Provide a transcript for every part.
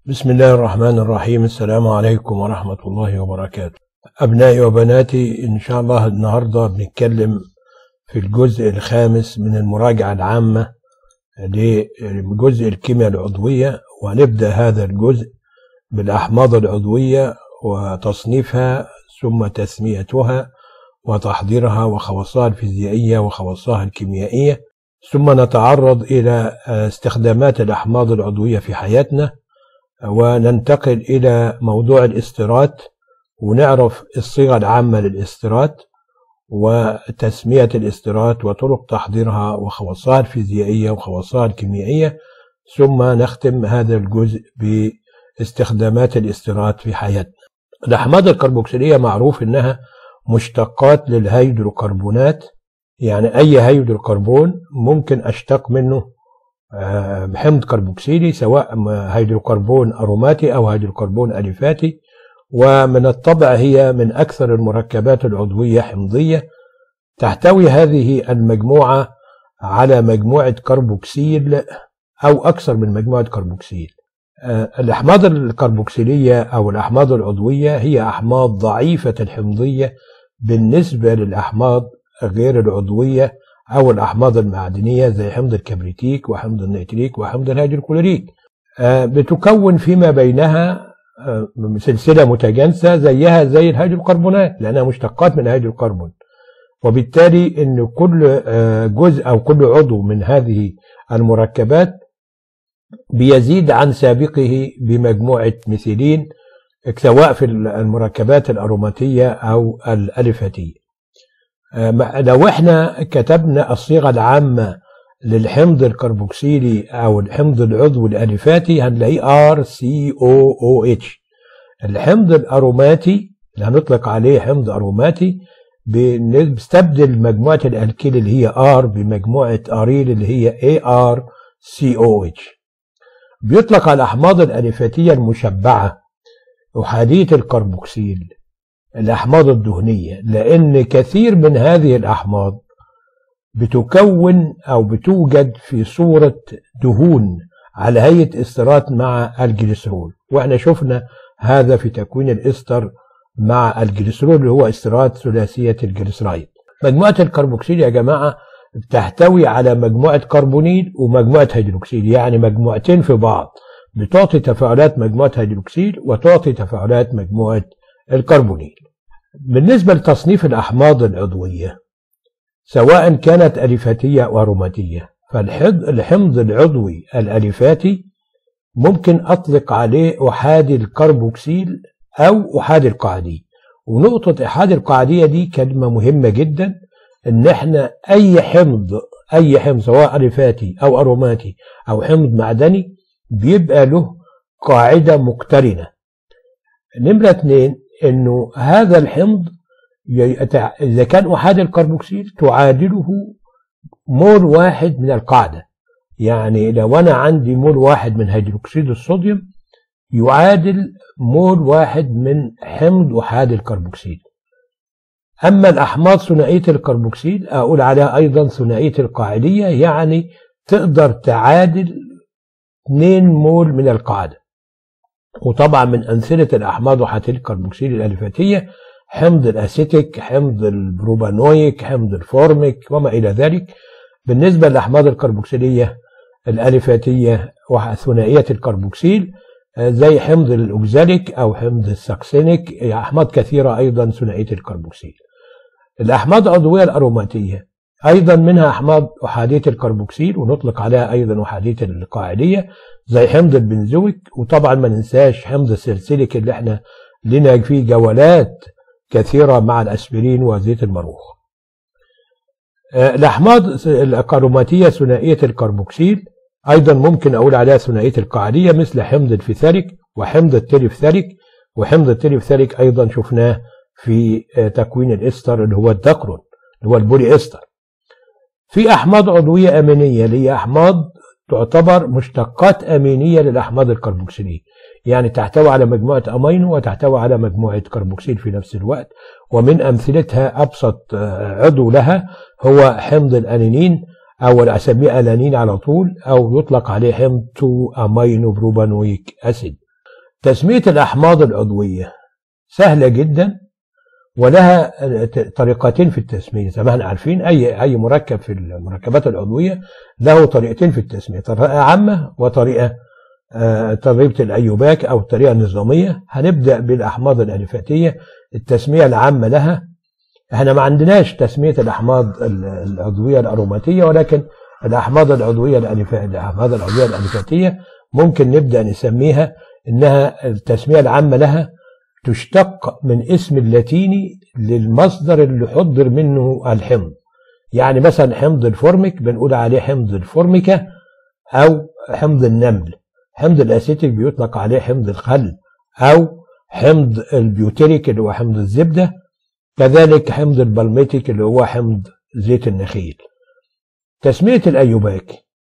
بسم الله الرحمن الرحيم السلام عليكم ورحمة الله وبركاته أبنائي وبناتي إن شاء الله النهاردة بنتكلم في الجزء الخامس من المراجعة العامة لجزء الكيمياء العضوية وهنبدأ هذا الجزء بالأحماض العضوية وتصنيفها ثم تسميتها وتحضيرها وخواصها الفيزيائية وخواصها الكيميائية ثم نتعرض إلى استخدامات الأحماض العضوية في حياتنا وننتقل إلى موضوع الاستيراد ونعرف الصيغة العامة للاستيراد وتسمية الاستيراد وطرق تحضيرها وخواصها الفيزيائية وخواصها الكيميائية ثم نختم هذا الجزء باستخدامات الاستيراد في حياتنا الأحماض الكربوكسيلية معروف إنها مشتقات للهيدروكربونات يعني أي هيدروكربون ممكن أشتق منه حمض كربوكسيلي سواء هيدروكربون أروماتي أو هيدروكربون أليفاتي ومن الطبع هي من أكثر المركبات العضوية حمضية تحتوي هذه المجموعة على مجموعة كربوكسيل أو أكثر من مجموعة كربوكسيل الأحماض الكربوكسيلية أو الأحماض العضوية هي أحماض ضعيفة الحمضية بالنسبة للأحماض غير العضوية أو الأحماض المعدنية زي حمض الكبريتيك وحمض النيتريك وحمض الهيدروكلوريك بتكون فيما بينها سلسلة متجانسة زيها زي الهيدروكربونات لأنها مشتقات من الهيدروكربون وبالتالي أن كل جزء أو كل عضو من هذه المركبات بيزيد عن سابقه بمجموعة مثيلين سواء في المركبات الأروماتية أو الألفاتية لو احنا كتبنا الصيغة العامة للحمض الكربوكسيلي او الحمض العضوي الالفاتي هنلاقيه ار سي او او اتش الحمض الاروماتي اللي هنطلق عليه حمض اروماتي بنستبدل مجموعة الالكيل اللي هي ار بمجموعة اريل اللي هي اي ار سي او اتش بيطلق على الاحماض الالفاتية المشبعة احادية الكربوكسيل الأحماض الدهنية لأن كثير من هذه الأحماض بتكون أو بتوجد في صورة دهون على هيئة استرات مع الجليسرول وإحنا شفنا هذا في تكوين الإستر مع الجليسرول اللي هو استرات ثلاثية الجليسرايد مجموعة الكربوكسيل يا جماعة بتحتوي على مجموعة كربونيل ومجموعة هيدروكسيل يعني مجموعتين في بعض بتعطي تفاعلات مجموعة هيدروكسيل وتعطي تفاعلات مجموعة الكربونيل بالنسبة لتصنيف الأحماض العضوية سواء كانت أليفاتية أو أروماتية فالحمض العضوي الأليفاتي ممكن أطلق عليه أحادي الكربوكسيل أو أحادي القاعدي ونقطة أحادي القاعدية دي كلمة مهمة جدا إن إحنا أي حمض أي حمض سواء أليفاتي أو أروماتي أو حمض معدني بيبقى له قاعدة مقترنة نمرة اتنين انه هذا الحمض اذا كان احادي الكربوكسيل تعادله مول واحد من القاعده يعني لو انا عندي مول واحد من هيدروكسيد الصوديوم يعادل مول واحد من حمض احادي الكربوكسيل اما الاحماض ثنائيه الكربوكسيل اقول عليها ايضا ثنائيه القاعديه يعني تقدر تعادل 2 مول من القاعده وطبعا من أمثلة الأحماض وحاتي الكربوكسيل الألفاتية حمض الأسيتيك حمض البروبانويك حمض الفورميك وما إلى ذلك بالنسبة للأحماض الكربوكسيلية الألفاتية وثنائية الكربوكسيل زي حمض الأوكزاليك أو حمض الساكسينيك أحماض كثيرة أيضا ثنائية الكربوكسيل الأحماض العضوية الأروماتية أيضا منها أحماض أحادية الكربوكسيل ونطلق عليها أيضا أحادية القاعدية زي حمض البنزويك وطبعا ما ننساش حمض السلسليك اللي احنا لنا فيه جولات كثيرة مع الأسبرين وزيت المروخ الأحماض الكاروماتية ثنائية الكربوكسيل أيضا ممكن أقول عليها ثنائية القاعدية مثل حمض الفيثاليك وحمض التريفثاليك وحمض التريفثاليك أيضا شفناه في تكوين الإستر اللي هو الدكرون اللي هو البولي إستر في أحماض عضوية أمينية اللي هي أحماض تعتبر مشتقات أمينية للأحماض الكربوكسيلية يعني تحتوي على مجموعة أمينو وتحتوي على مجموعة كربوكسيل في نفس الوقت ومن أمثلتها أبسط عضو لها هو حمض الأنينين أو أسميه ألانين على طول أو يطلق عليه حمض 2 أمينو بروبانويك أسيد تسمية الأحماض العضوية سهلة جدا ولها طريقتين في التسمية زي ما احنا عارفين أي أي مركب في المركبات العضوية له طريقتين في التسمية طريقة عامة وطريقة آه، طريقة الأيوباك أو الطريقة النظامية هنبدأ بالأحماض الألفاتية التسمية العامة لها احنا ما عندناش تسمية الأحماض العضوية الأروماتية ولكن الأحماض العضوية الأحماض العضوية الألفاتية ممكن نبدأ نسميها إنها التسمية العامة لها تشتق من اسم اللاتيني للمصدر اللي حضر منه الحمض يعني مثلا حمض الفورميك بنقول عليه حمض الفورميكا أو حمض النمل حمض الأسيتيك بيطلق عليه حمض الخل أو حمض البيوتيريك اللي هو حمض الزبدة كذلك حمض البلميتيك اللي هو حمض زيت النخيل تسمية الأيوباك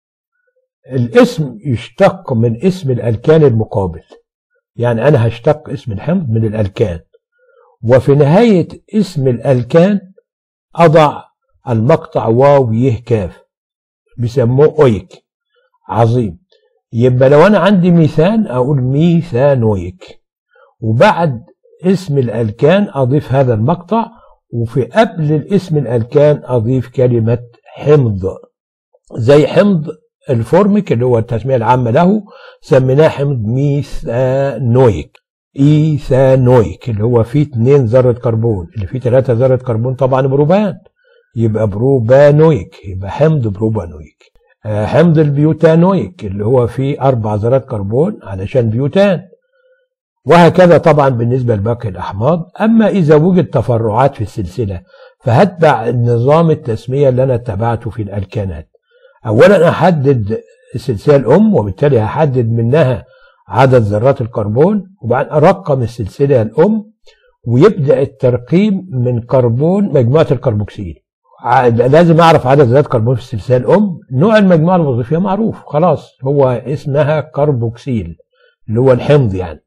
الاسم يشتق من اسم الألكان المقابل يعني أنا هشتق اسم الحمض من الألكان وفي نهاية اسم الألكان أضع المقطع واو يه كاف بيسموه أويك عظيم يبقى لو أنا عندي ميثان أقول ميثانويك وبعد اسم الألكان أضيف هذا المقطع وفي قبل الاسم الألكان أضيف كلمة حمض زي حمض الفورميك اللي هو التسمية العامة له سميناه حمض ميثانويك ايثانويك اللي هو فيه اثنين ذرة كربون اللي فيه ثلاثة ذرة كربون طبعا بروبان يبقى بروبانويك يبقى حمض بروبانويك آه، حمض البيوتانويك اللي هو فيه أربع ذرات كربون علشان بيوتان وهكذا طبعا بالنسبة لباقي الأحماض أما إذا وجد تفرعات في السلسلة فهتبع النظام التسمية اللي أنا اتبعته في الألكانات أولا أحدد السلسلة الأم وبالتالي هحدد منها عدد ذرات الكربون وبعدين أرقم السلسلة الأم ويبدأ الترقيم من كربون مجموعة الكربوكسيل لازم أعرف عدد ذرات كربون في السلسلة الأم نوع المجموعة الوظيفية معروف خلاص هو اسمها كربوكسيل اللي هو الحمض يعني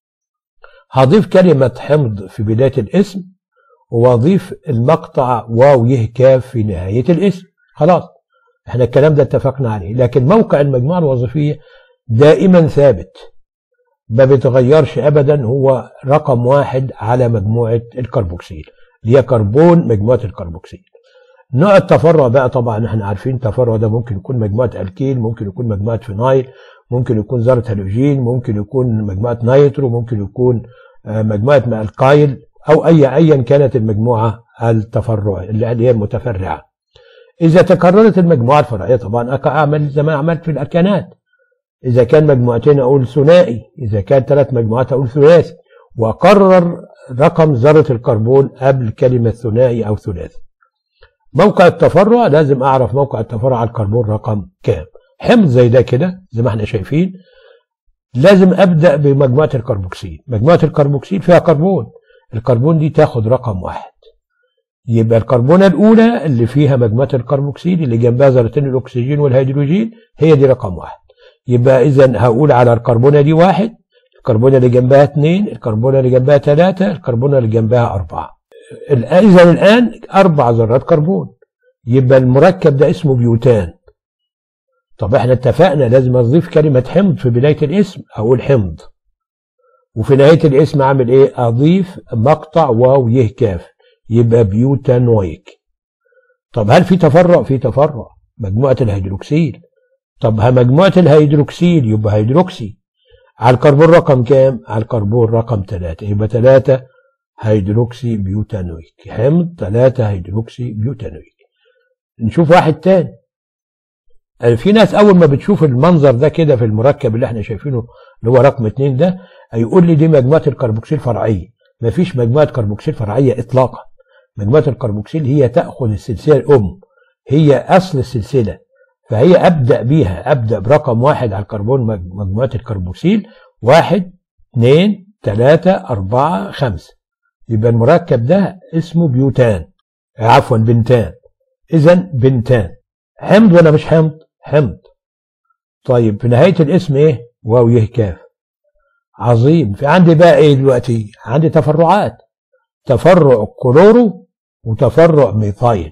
هضيف كلمة حمض في بداية الاسم واضيف المقطع واو يه كاف في نهاية الاسم خلاص احنا الكلام ده اتفقنا عليه لكن موقع المجموعة الوظيفية دائما ثابت ما بيتغيرش ابدا هو رقم واحد على مجموعة الكربوكسيل اللي هي كربون مجموعة الكربوكسيل نوع التفرع بقى طبعا احنا عارفين التفرع ده ممكن يكون مجموعة الكيل ممكن يكون مجموعة فينايل ممكن يكون ذرة هالوجين ممكن يكون مجموعة نيترو ممكن يكون آه، مجموعة القايل أو أي أيا كانت المجموعة التفرع اللي هي المتفرعة إذا تكررت المجموعة الفرعية طبعا أعمل زي ما عملت في الأركانات إذا كان مجموعتين أقول ثنائي إذا كان ثلاث مجموعات أقول ثلاثي وأقرر رقم ذرة الكربون قبل كلمة ثنائي أو ثلاثي موقع التفرع لازم أعرف موقع التفرع على الكربون رقم كام حمض زي ده كده زي ما احنا شايفين لازم ابدا بمجموعه الكربوكسيل مجموعه الكربوكسيل فيها كربون الكربون دي تاخد رقم واحد يبقى الكربونة الأولى اللي فيها مجموعة الكربوكسيل اللي جنبها ذرتين الأكسجين والهيدروجين هي دي رقم واحد يبقى إذا هقول على الكربونة دي واحد الكربونة اللي جنبها اثنين الكربونة اللي جنبها ثلاثة الكربونة اللي جنبها أربعة إذا الآن أربع ذرات كربون يبقى المركب ده اسمه بيوتان طب احنا اتفقنا لازم اضيف كلمة حمض في بداية الاسم اقول حمض وفي نهاية الاسم اعمل ايه اضيف مقطع واو يه كاف يبقى بيوتانويك طب هل في تفرع في تفرع مجموعة الهيدروكسيل طب مجموعة الهيدروكسيل يبقى هيدروكسي على الكربون رقم كام على الكربون رقم ثلاثة يبقى ثلاثة هيدروكسي بيوتانويك حمض ثلاثة هيدروكسي بيوتانويك نشوف واحد تاني يعني في ناس اول ما بتشوف المنظر ده كده في المركب اللي احنا شايفينه اللي هو رقم اتنين ده هيقول لي دي مجموعه الكربوكسيل فرعيه مفيش مجموعه كربوكسيل فرعيه اطلاقا مجموعه الكربوكسيل هي تاخذ السلسله الام هي اصل السلسله فهي ابدا بيها ابدا برقم واحد على الكربون مجموعه الكربوكسيل واحد اثنين ثلاثة أربعة خمسة يبقى المركب ده اسمه بيوتان عفوا بنتان إذا بنتان حمض ولا مش حمض؟ حمض طيب في نهاية الاسم ايه واو يه كاف عظيم في عندي بقى ايه دلوقتي عندي تفرعات تفرع كلورو وتفرع ميثايل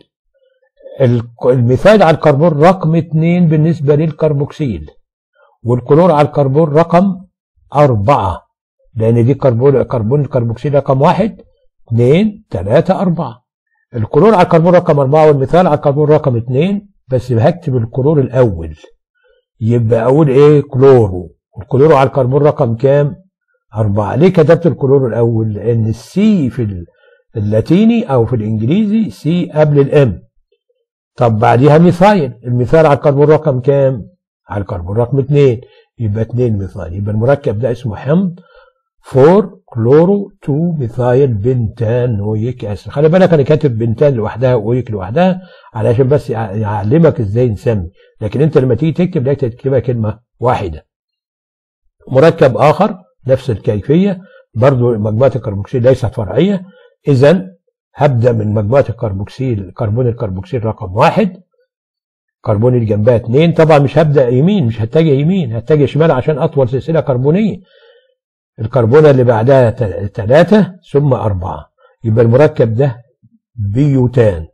الميثايل على الكربون رقم اتنين بالنسبة للكربوكسيل والكلور على الكربون رقم أربعة لان دي كربون كربون الكربوكسيل رقم واحد اثنين ثلاثة أربعة الكلور على الكربون رقم أربعة والمثال على الكربون رقم اثنين بس هكتب الكلور الأول يبقى أقول إيه كلورو الكلورو على الكربون رقم كام؟ أربعة ليه كتبت الكلورو الأول؟ لأن السي في اللاتيني أو في الإنجليزي سي قبل الإم طب بعديها ميثايل الميثايل على الكربون رقم كام؟ على الكربون رقم اثنين يبقى اثنين ميثايل يبقى المركب ده اسمه حمض 4 كلورو 2 ميثايل بنتانويك اسيد خلي بالك انا كاتب بنتان لوحدها واويك لوحدها علشان بس يعلمك ازاي نسمي لكن انت لما تيجي تكتب لك تكتبها كلمه واحده مركب اخر نفس الكيفيه برضو مجموعه الكربوكسيل ليست فرعيه اذا هبدا من مجموعه الكربوكسيل كربون الكربوكسيل رقم واحد كربون اللي جنبها اثنين طبعا مش هبدا يمين مش هتجه يمين هتجه شمال عشان اطول سلسله كربونيه الكربونه اللي بعدها ثلاثة ثم أربعة يبقى المركب ده بيوتان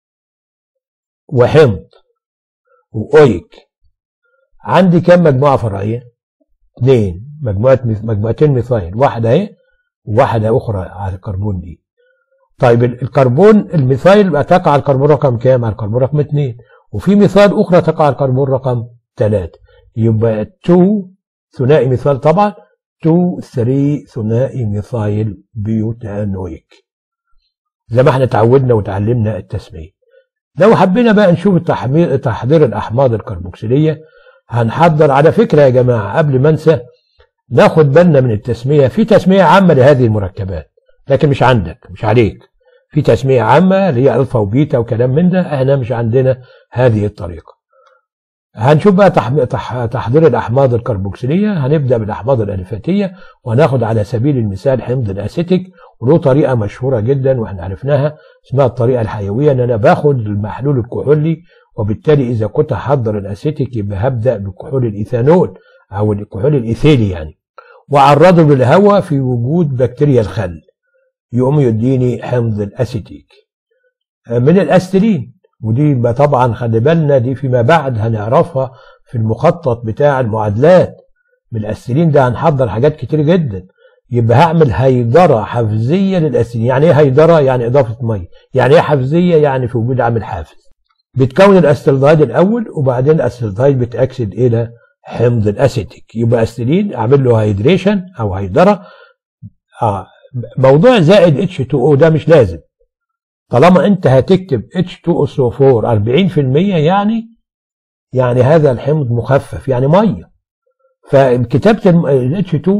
وحمض وأويك عندي كم مجموعة فرعية؟ اثنين مجموعة مجموعتين ميثايل واحدة اهي وواحدة أخرى على الكربون دي طيب الكربون الميثايل بقى تقع على الكربون رقم كام؟ على الكربون رقم اثنين وفي مثال أخرى تقع على الكربون رقم ثلاثة يبقى 2 ثنائي مثال طبعا 2 3 ثنائي ميثايل بيوتانويك زي ما احنا اتعودنا وتعلمنا التسميه لو حبينا بقى نشوف التحمير تحضير الاحماض الكربوكسيليه هنحضر على فكره يا جماعه قبل ما انسى ناخد بالنا من التسميه في تسميه عامه لهذه المركبات لكن مش عندك مش عليك في تسميه عامه اللي هي الفا وبيتا وكلام من ده احنا مش عندنا هذه الطريقه هنشوف بقى تحضير الاحماض الكربوكسيليه هنبدا بالاحماض الالفاتيه وهناخد على سبيل المثال حمض الاسيتيك وله طريقه مشهوره جدا واحنا عرفناها اسمها الطريقه الحيويه ان انا باخد المحلول الكحولي وبالتالي اذا كنت هحضر الاسيتيك يبقى هبدا بكحول الايثانول او الكحول الايثيلي يعني واعرضه للهواء في وجود بكتيريا الخل يقوم يديني حمض الاسيتيك من الاسترين ودي طبعا خلي بالنا دي فيما بعد هنعرفها في المخطط بتاع المعادلات من الاسيلين ده هنحضر حاجات كتير جدا يبقى هعمل هيدره حفزيه للاسيلين يعني ايه هيدره يعني اضافه ميه يعني ايه حفزيه يعني في وجود عامل حافز بتكون الاسيلدهايد الاول وبعدين الاسيلدهايد بتاكسد الى حمض الاسيتيك يبقى اسيلين اعمل له هيدريشن او هيدره اه موضوع زائد اتش 2 او ده مش لازم طالما انت هتكتب H2SO4 40% يعني يعني هذا الحمض مخفف يعني ميه فكتابه ال H2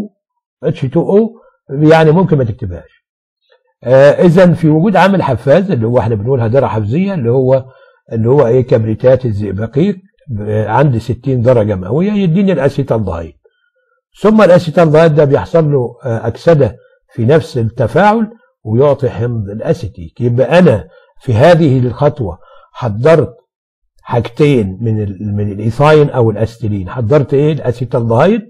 H2O يعني ممكن ما تكتبهاش آه اذا في وجود عامل حفاز اللي هو احنا بنقول هدره حفزيه اللي هو اللي هو ايه كبريتات الزئبقيق عند 60 درجه مئويه يديني الاسيتالدهايد ثم الاسيتالدهايد ده بيحصل له اكسده في نفس التفاعل ويعطي حمض الاسيتيك يبقى انا في هذه الخطوه حضرت حاجتين من ال من الايثاين او الاستيلين حضرت ايه الاسيتالدهايد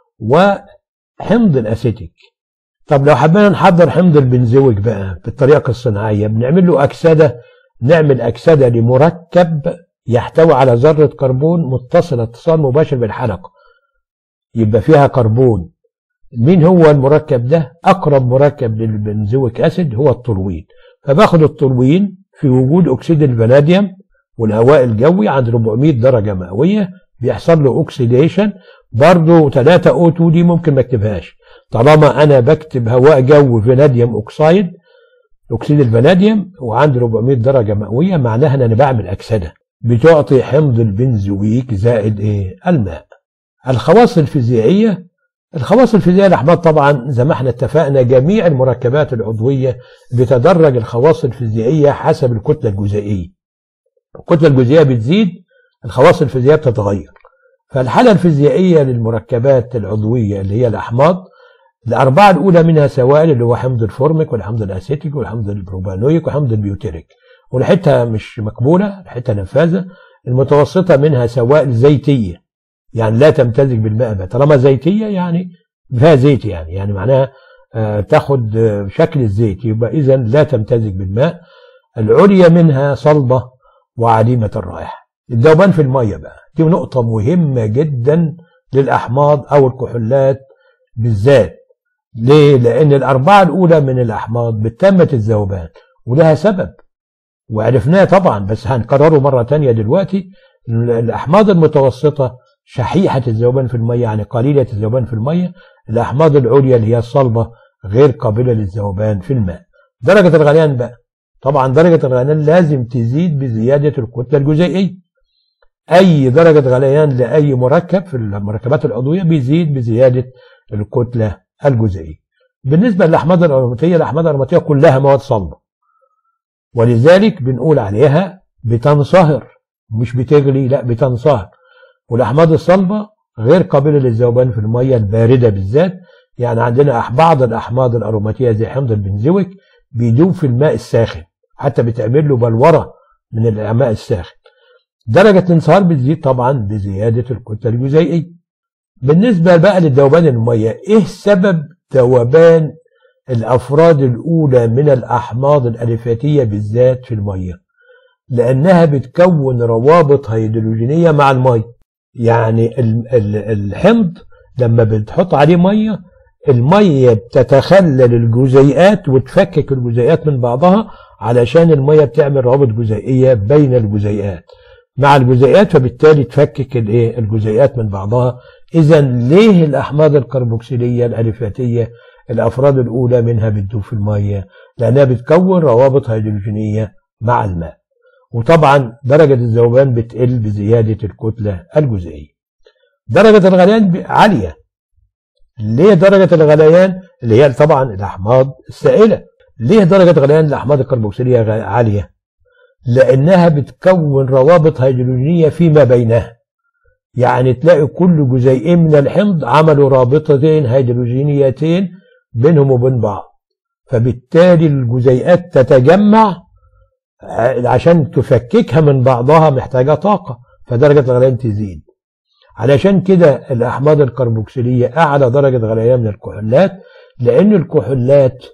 وحمض الاسيتيك طب لو حبينا نحضر حمض البنزويك بقى بالطريقه الصناعيه بنعمل له اكسده نعمل اكسده لمركب يحتوي على ذره كربون متصله اتصال مباشر بالحلقه يبقى فيها كربون مين هو المركب ده اقرب مركب للبنزويك اسيد هو التولوين فباخد التولوين في وجود اكسيد الفاناديوم والهواء الجوي عند 400 درجه مئويه بيحصل له اوكسيديشن برضه 3 او 2 دي ممكن ما اكتبهاش طالما انا بكتب هواء جوي فاناديوم اوكسايد اكسيد الفاناديوم وعند 400 درجه مئويه معناها ان انا بعمل اكسده بتعطي حمض البنزويك زائد ايه الماء الخواص الفيزيائيه الخواص الفيزيائيه الاحماض طبعا زي ما احنا اتفقنا جميع المركبات العضويه بتدرج الخواص الفيزيائيه حسب الكتله الجزيئيه. الكتله الجزيئيه بتزيد الخواص الفيزيائيه بتتغير. فالحاله الفيزيائيه للمركبات العضويه اللي هي الاحماض الاربعه الاولى منها سوائل اللي هو حمض الفورميك والحمض الاسيتيك والحمض البروبانويك وحمض البيوتيريك. والحته مش مقبوله الحته نفاذه المتوسطه منها سوائل زيتيه يعني لا تمتزج بالماء طالما زيتيه يعني فيها زيت يعني يعني معناها آه تاخد شكل الزيت يبقى اذا لا تمتزج بالماء العليا منها صلبه وعديمه الرائحه الذوبان في الميه بقى دي نقطه مهمه جدا للاحماض او الكحولات بالذات ليه؟ لأن الأربعة الأولى من الأحماض بتمت الذوبان ولها سبب وعرفناه طبعا بس هنكرره مرة تانية دلوقتي الأحماض المتوسطة شحيحة الذوبان في المية يعني قليلة الذوبان في المية الأحماض العليا اللي هي الصلبة غير قابلة للذوبان في الماء درجة الغليان بقى طبعا درجة الغليان لازم تزيد بزيادة الكتلة الجزيئية أي درجة غليان لأي مركب في المركبات العضوية بيزيد بزيادة الكتلة الجزيئية بالنسبة للأحماض الأروماتية الأحماض الأروماتية كلها مواد صلبة ولذلك بنقول عليها بتنصهر مش بتغلي لا بتنصهر والأحماض الصلبة غير قابلة للذوبان في المية الباردة بالذات يعني عندنا بعض الأحماض الأروماتية زي حمض البنزويك بيدوب في الماء الساخن حتى بتعمل له بلورة من الماء الساخن درجة الانصهار بتزيد طبعا بزيادة الكتلة الجزيئية بالنسبة بقى للذوبان المية ايه سبب ذوبان الأفراد الأولى من الأحماض الألفاتية بالذات في المية لأنها بتكون روابط هيدروجينية مع المية يعني الحمض لما بتحط عليه مية المية بتتخلل الجزيئات وتفكك الجزيئات من بعضها علشان المية بتعمل روابط جزيئية بين الجزيئات مع الجزيئات فبالتالي تفكك الايه الجزيئات من بعضها اذا ليه الاحماض الكربوكسيليه الالفاتيه الافراد الاولى منها بتدوب في الميه لانها بتكون روابط هيدروجينيه مع الماء وطبعا درجه الذوبان بتقل بزياده الكتله الجزيئيه درجه الغليان عاليه ليه درجه الغليان اللي هي طبعا الاحماض السائله ليه درجه غليان الاحماض الكربوكسيليه عاليه لانها بتكون روابط هيدروجينيه فيما بينها يعني تلاقي كل جزيئين من الحمض عملوا رابطتين هيدروجينيتين بينهم وبين بعض فبالتالي الجزيئات تتجمع عشان تفككها من بعضها محتاجة طاقة فدرجة الغليان تزيد علشان كده الأحماض الكربوكسيلية أعلى درجة غليان من الكحولات لأن الكحولات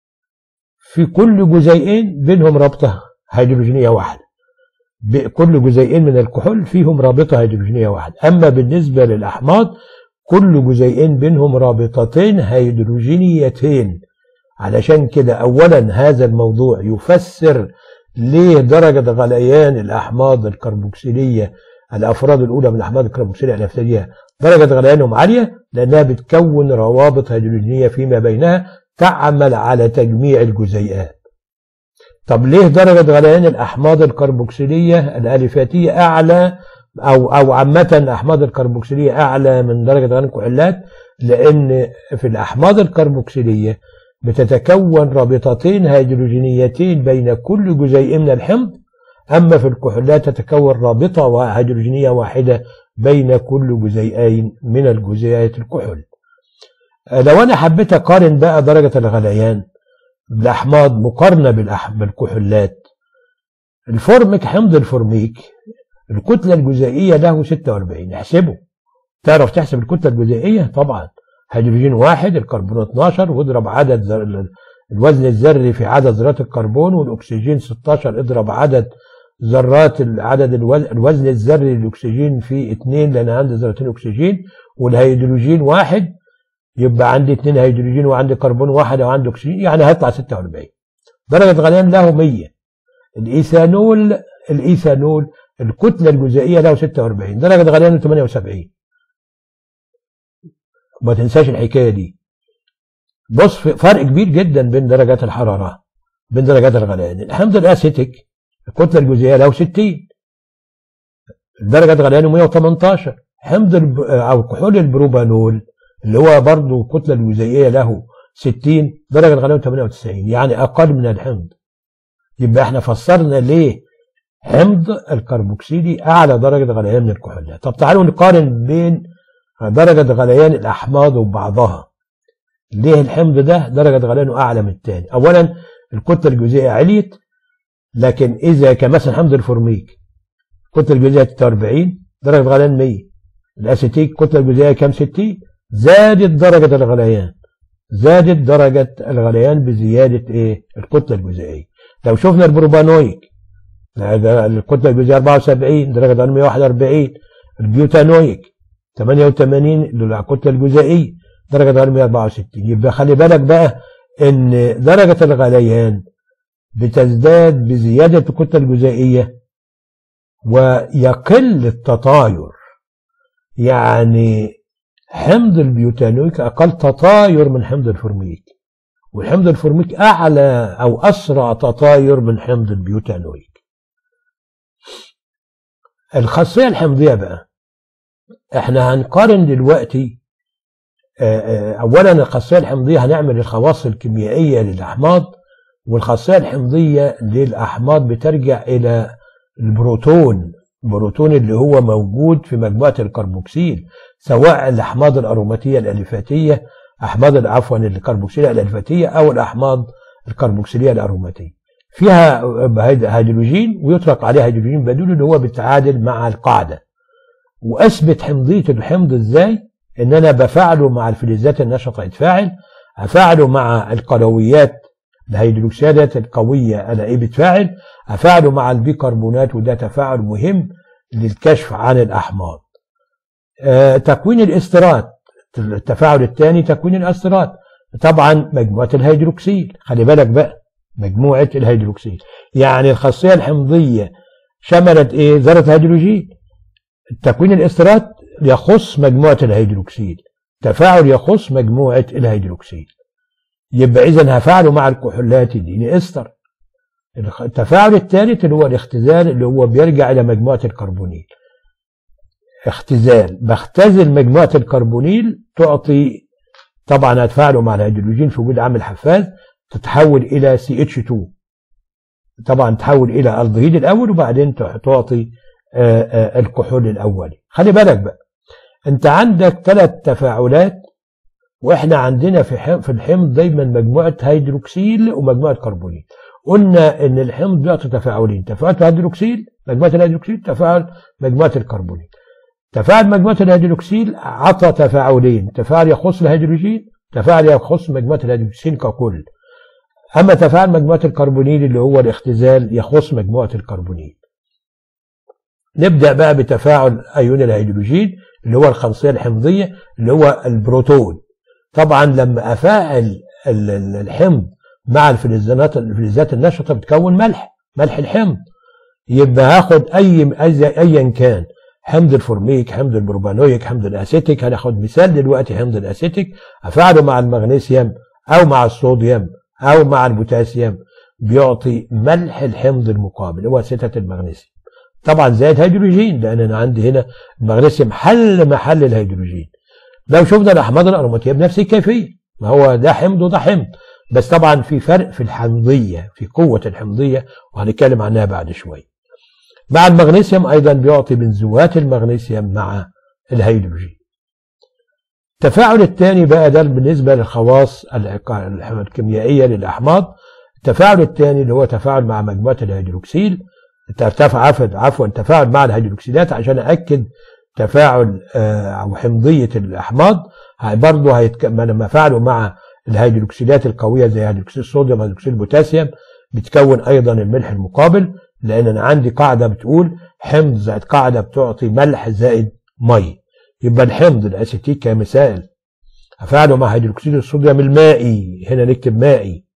في كل جزيئين بينهم رابطة هيدروجينية واحدة كل جزيئين من الكحول فيهم رابطة هيدروجينية واحدة أما بالنسبة للأحماض كل جزيئين بينهم رابطتين هيدروجينيتين علشان كده أولا هذا الموضوع يفسر ليه درجة غليان الأحماض الكربوكسيلية الأفراد الأولى من الأحماض الكربوكسيلية الأفتادية درجة غليانهم عالية لأنها بتكون روابط هيدروجينية فيما بينها تعمل على تجميع الجزيئات طب ليه درجة غليان الأحماض الكربوكسيلية الألفاتية أعلى أو أو عامة الأحماض الكربوكسيلية أعلى من درجة غليان الكحولات لأن في الأحماض الكربوكسيلية بتتكون رابطتين هيدروجينيتين بين كل جزيء من الحمض أما في الكحولات تتكون رابطة هيدروجينية واحدة بين كل جزيئين من الجزيئات الكحول لو أنا حبيت أقارن بقى درجة الغليان بالأحماض مقارنة بالكحولات الفورميك حمض الفورميك الكتلة الجزيئية له 46 احسبه تعرف تحسب الكتلة الجزيئية طبعا هيدروجين واحد الكربون 12 واضرب عدد الوزن الذري في عدد ذرات الكربون والاكسجين 16 اضرب عدد ذرات عدد الوزن الذري للاكسجين في 2 لان عندي ذرتين اكسجين والهيدروجين واحد يبقى عندي اثنين هيدروجين وعندي كربون واحد او عندي اكسجين يعني هيطلع 46 درجه غليان له 100 الايثانول الايثانول الكتله الجزيئيه له 46 درجه غليانه 78 ما تنساش الحكايه دي بص فرق كبير جدا بين درجات الحراره بين درجات الغليان الحمض الاسيتيك الكتله الجزيئيه له 60 درجه غليانه 118 حمض او كحول البروبانول اللي هو برضه الكتله الجزيئيه له 60 درجه غليانه 98 يعني اقل من الحمض يبقى احنا فسرنا ليه حمض الكربوكسيلي اعلى درجه غليان من الكحولات طب تعالوا نقارن بين درجه غليان الاحماض وبعضها ليه الحمض ده درجه غليانه اعلى من الثاني اولا الكتله الجزيئيه عليت لكن اذا كمثلا حمض الفورميك الكتله الجزيئيه 46 درجه غليان 100 الاسيتيك الكتله الجزيئيه كام 60 زادت درجه الغليان زادت درجه الغليان بزياده ايه الكتله الجزيئيه لو شفنا البروبانويك الكتله الجزيئيه 74 درجه غليان 141 البيوتانويك 88 الكتله الجزيئيه درجة الغليان 164 يبقى خلي بالك بقى ان درجة الغليان بتزداد بزيادة الكتلة الجزيئية ويقل التطاير يعني حمض البيوتانويك أقل تطاير من حمض الفورميك والحمض الفورميك أعلى أو أسرع تطاير من حمض البيوتانويك الخاصية الحمضية بقى احنا هنقارن دلوقتي اولا الخاصيه الحمضيه هنعمل الخواص الكيميائيه للاحماض والخاصيه الحمضيه للاحماض بترجع الى البروتون البروتون اللي هو موجود في مجموعه الكربوكسيل سواء الاحماض الاروماتيه الاليفاتيه احماض عفوا الكربوكسيليه الاليفاتيه او الاحماض الكربوكسيليه الاروماتيه فيها هيدروجين ويطلق عليها هيدروجين بدول اللي هو بيتعادل مع القاعده واثبت حمضيه الحمض ازاي ان انا بفعله مع الفلزات النشطه يتفاعل افعله مع القلويات الهيدروكسيدات القويه انا ايه بتفاعل افعله مع البيكربونات وده تفاعل مهم للكشف عن الاحماض آه تكوين الاسترات التفاعل الثاني تكوين الاسترات طبعا مجموعه الهيدروكسيل خلي بالك بقى مجموعه الهيدروكسيل يعني الخاصيه الحمضيه شملت ايه ذره هيدروجين تكوين الاسترات يخص مجموعة الهيدروكسيل تفاعل يخص مجموعة الهيدروكسيل يبقى إذا هفعله مع الكحولات يديني استر التفاعل الثالث اللي هو الاختزال اللي هو بيرجع إلى مجموعة الكربونيل اختزال بختزل مجموعة الكربونيل تعطي طبعا هتفاعله مع الهيدروجين في وجود عامل حفاز تتحول إلى CH2 طبعا تحول إلى الدهيد الأول وبعدين تعطي الكحول الأولي خلي بالك بقى انت عندك ثلاث تفاعلات واحنا عندنا في في الحمض دايما مجموعه هيدروكسيل ومجموعه كربونيل قلنا ان الحمض بيعطي تفاعلين تفاعل الهيدروكسيل مجموعه الهيدروكسيل تفاعل مجموعه الكربونيل تفاعل مجموعه الهيدروكسيل عطى تفاعلين تفاعل يخص الهيدروجين تفاعل يخص مجموعه الهيدروكسيل ككل اما تفاعل مجموعه الكربونيل اللي هو الاختزال يخص مجموعه الكربونيل نبدا بقى بتفاعل ايون الهيدروجين اللي هو الخاصيه الحمضيه اللي هو البروتون طبعا لما افاعل الحمض مع الفلزات الفلزات النشطه بتكون ملح ملح الحمض يبقى هاخد اي ايا كان حمض الفورميك حمض البروبانويك حمض الاسيتيك هناخد مثال دلوقتي حمض الاسيتيك افعله مع المغنيسيوم او مع الصوديوم او مع البوتاسيوم بيعطي ملح الحمض المقابل هو اسيتات المغنيسيوم طبعا زائد هيدروجين لان انا عندي هنا المغنيسيوم حل محل الهيدروجين لو شفنا الاحماض الاروماتيه بنفس الكيفيه ما هو ده حمض وده حمض بس طبعا في فرق في الحمضيه في قوه الحمضيه وهنتكلم عنها بعد شويه مع المغنيسيوم ايضا بيعطي بنزوات المغنيسيوم مع الهيدروجين التفاعل الثاني بقى ده بالنسبه للخواص الكيميائيه للاحماض التفاعل الثاني اللي هو تفاعل مع مجموعه الهيدروكسيل ترتفع عفوا عفوا تفاعل مع الهيدروكسيدات عشان اكد تفاعل او حمضيه الاحماض برضه هيتك... لما فعلوا مع الهيدروكسيدات القويه زي هيدروكسيد الصوديوم هيدروكسيد البوتاسيوم بتكون ايضا الملح المقابل لان انا عندي قاعده بتقول حمض زائد قاعده بتعطي ملح زائد مي يبقى الحمض الاسيتيك كمثال افعله مع هيدروكسيد الصوديوم المائي هنا نكتب مائي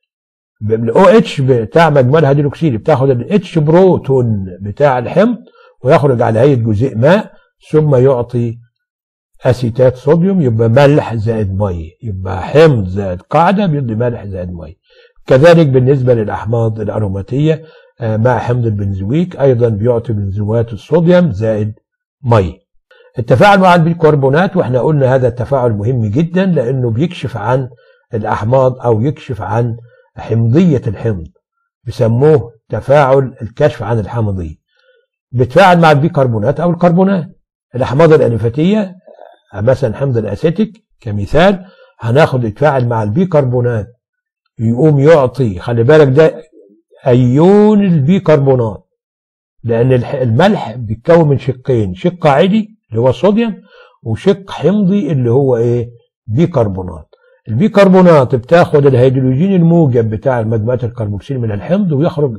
الاو اتش بتاع مجموعه الهيدروكسيد بتاخد الاتش بروتون بتاع الحمض ويخرج على هيئه جزيء ماء ثم يعطي اسيتات صوديوم يبقى ملح زائد ميه يبقى حمض زائد قاعده بيدي ملح زائد ميه كذلك بالنسبه للاحماض الاروماتيه مع حمض البنزويك ايضا بيعطي بنزوات الصوديوم زائد ميه التفاعل مع البيكربونات واحنا قلنا هذا التفاعل مهم جدا لانه بيكشف عن الاحماض او يكشف عن حمضيه الحمض بيسموه تفاعل الكشف عن الحمضيه بتفاعل مع البيكربونات او الكربونات الاحماض الاليفاتيه مثلا حمض الاسيتيك كمثال هناخد يتفاعل مع البيكربونات يقوم يعطي خلي بالك ده ايون البيكربونات لان الملح بيتكون من شقين شق قاعدي اللي هو الصوديوم وشق حمضي اللي هو ايه بيكربونات البيكربونات بتاخد الهيدروجين الموجب بتاع مجموعات الكربوكسيل من الحمض ويخرج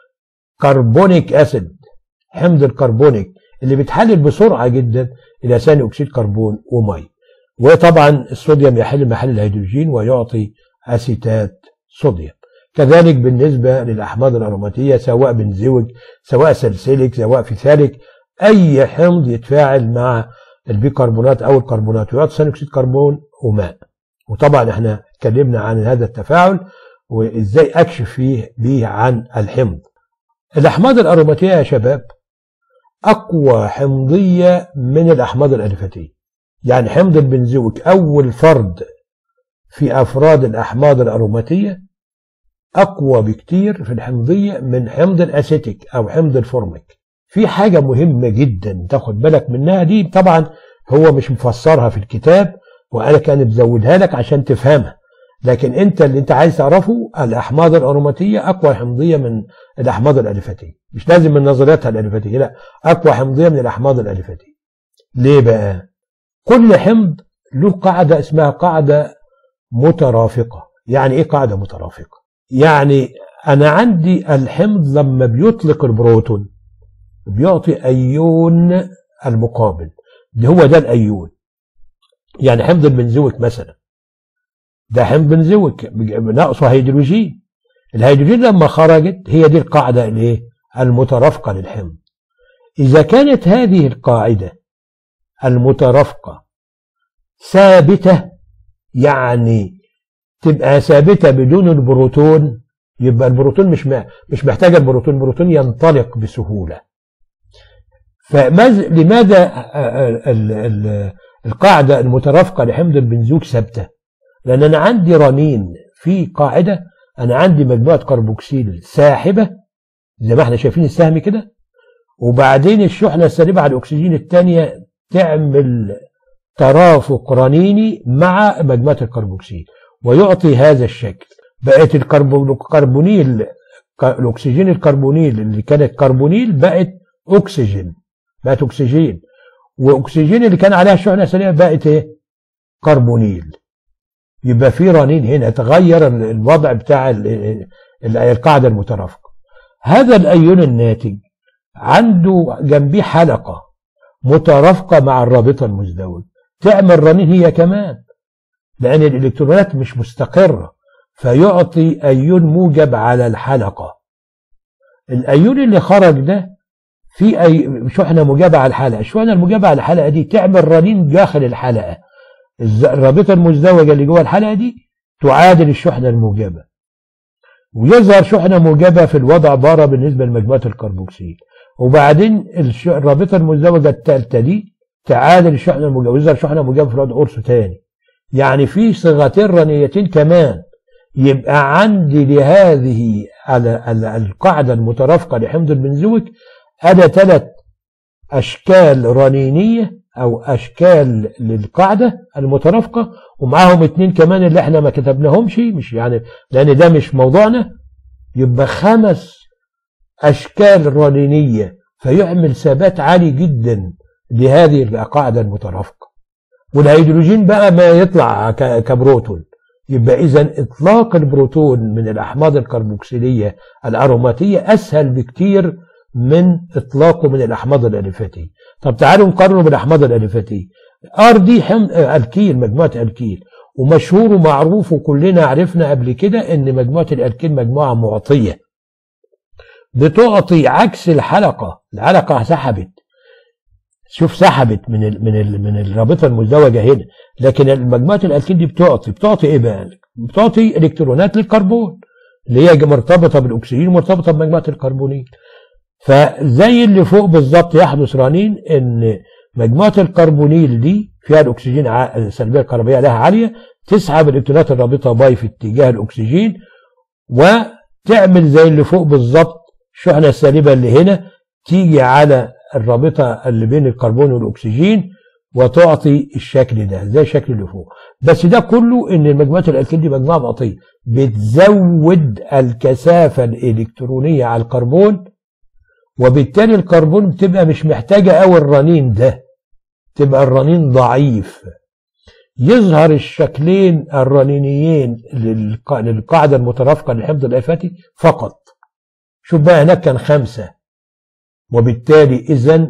كربونيك اسيد حمض الكربونيك اللي بيتحلل بسرعه جدا الى ثاني اكسيد كربون ومي وطبعا الصوديوم يحل محل الهيدروجين ويعطي اسيتات صوديوم كذلك بالنسبة للأحماض الأروماتية سواء بنزوج سواء سلسلك سواء فيثاليك أي حمض يتفاعل مع البيكربونات أو الكربونات ويعطي ثاني أكسيد كربون وماء وطبعا احنا اتكلمنا عن هذا التفاعل وازاي اكشف فيه بيه عن الحمض الأحماض الأروماتية يا شباب أقوى حمضية من الأحماض الألفتية يعني حمض البنزويك أول فرد في أفراد الأحماض الأروماتية أقوى بكتير في الحمضية من حمض الأسيتيك أو حمض الفورميك في حاجة مهمة جدا تاخد بالك منها دي طبعا هو مش مفسرها في الكتاب وأنا كان بزودها لك عشان تفهمها لكن انت اللي انت عايز تعرفه الاحماض الاروماتيه اقوى حمضيه من الاحماض الالفتيه مش لازم من نظرياتها الالفتيه لا اقوى حمضيه من الاحماض الالفتيه ليه بقى كل حمض له قاعده اسمها قاعده مترافقه يعني ايه قاعده مترافقه يعني انا عندي الحمض لما بيطلق البروتون بيعطي ايون المقابل ده هو ده الايون يعني حمض البنزويك مثلا ده حمض بنزويك ناقصه هيدروجين الهيدروجين لما خرجت هي دي القاعدة الايه المترافقة للحمض إذا كانت هذه القاعدة المترافقة ثابتة يعني تبقى ثابتة بدون البروتون يبقى البروتون مش مش محتاج البروتون البروتون ينطلق بسهولة فلماذا القاعدة المترافقة لحمض البنزوك ثابتة لأن أنا عندي رنين في قاعدة أنا عندي مجموعة كربوكسيل ساحبة زي ما احنا شايفين السهم كده وبعدين الشحنة السالبة على الأكسجين الثانية تعمل ترافق رنيني مع مجموعة الكربوكسيل ويعطي هذا الشكل بقت الكربونيل الأكسجين الكربونيل اللي كانت كربونيل بقت أكسجين بقت أكسجين وأكسجين اللي كان عليها الشحنة السالبة بقت إيه؟ كربونيل يبقى في رنين هنا تغير الوضع بتاع القاعدة المترافقة هذا الأيون الناتج عنده جنبيه حلقة مترافقة مع الرابطة المزدوجة تعمل رنين هي كمان لأن الإلكترونات مش مستقرة فيعطي أيون موجب على الحلقة الأيون اللي خرج ده في أي شحنة موجبة على الحلقة الشحنة الموجبة على الحلقة دي تعمل رنين داخل الحلقة الرابطة المزدوجة اللي جوه الحلقة دي تعادل الشحنة الموجبة ويظهر شحنة موجبة في الوضع بره بالنسبة لمجموعة الكربوكسيل وبعدين الرابطة المزدوجة الثالثة دي تعادل الشحنة الموجبة ويظهر شحنة موجبة في الوضع قرص تاني يعني في صيغتين رنيتين كمان يبقى عندي لهذه القاعدة المترافقة لحمض البنزويك أدى ثلاث أشكال رنينية او اشكال للقاعده المترافقه ومعاهم اتنين كمان اللي احنا ما كتبناهمش مش يعني لان ده مش موضوعنا يبقى خمس اشكال رنينيه فيعمل ثبات عالي جدا لهذه القاعده المترافقه والهيدروجين بقى ما يطلع كبروتون يبقى اذا اطلاق البروتون من الاحماض الكربوكسيليه الاروماتيه اسهل بكتير من اطلاقه من الاحماض الاليفاتيه طب تعالوا نقارنه بالاحماض الاليفاتيه ار دي حمض الكيل مجموعه الكيل ومشهور ومعروف وكلنا عرفنا قبل كده ان مجموعه الالكيل مجموعه معطيه بتعطي عكس الحلقه الحلقه سحبت شوف سحبت من ال من ال من الرابطه المزدوجه هنا لكن مجموعه الالكيل دي بتعطي بتعطي ايه بقى بتعطي الكترونات للكربون اللي هي مرتبطه بالاكسجين ومرتبطه بمجموعه الكربونيل فزي اللي فوق بالظبط يحدث رنين ان مجموعه الكربونيل دي فيها الاكسجين السلبيه الكهربائيه لها عاليه تسحب الالكترونات الرابطه باي في اتجاه الاكسجين وتعمل زي اللي فوق بالظبط الشحنه السالبه اللي هنا تيجي على الرابطه اللي بين الكربون والاكسجين وتعطي الشكل ده زي الشكل اللي فوق بس ده كله ان المجموعات الالكيل دي مجموعه مغطيه بتزود الكثافه الالكترونيه على الكربون وبالتالي الكربون بتبقى مش محتاجة قوي الرنين ده تبقى الرنين ضعيف يظهر الشكلين الرنينيين للقاعدة المترافقة للحفظ الآفاتي فقط شوف بقى هناك كان خمسة وبالتالي إذا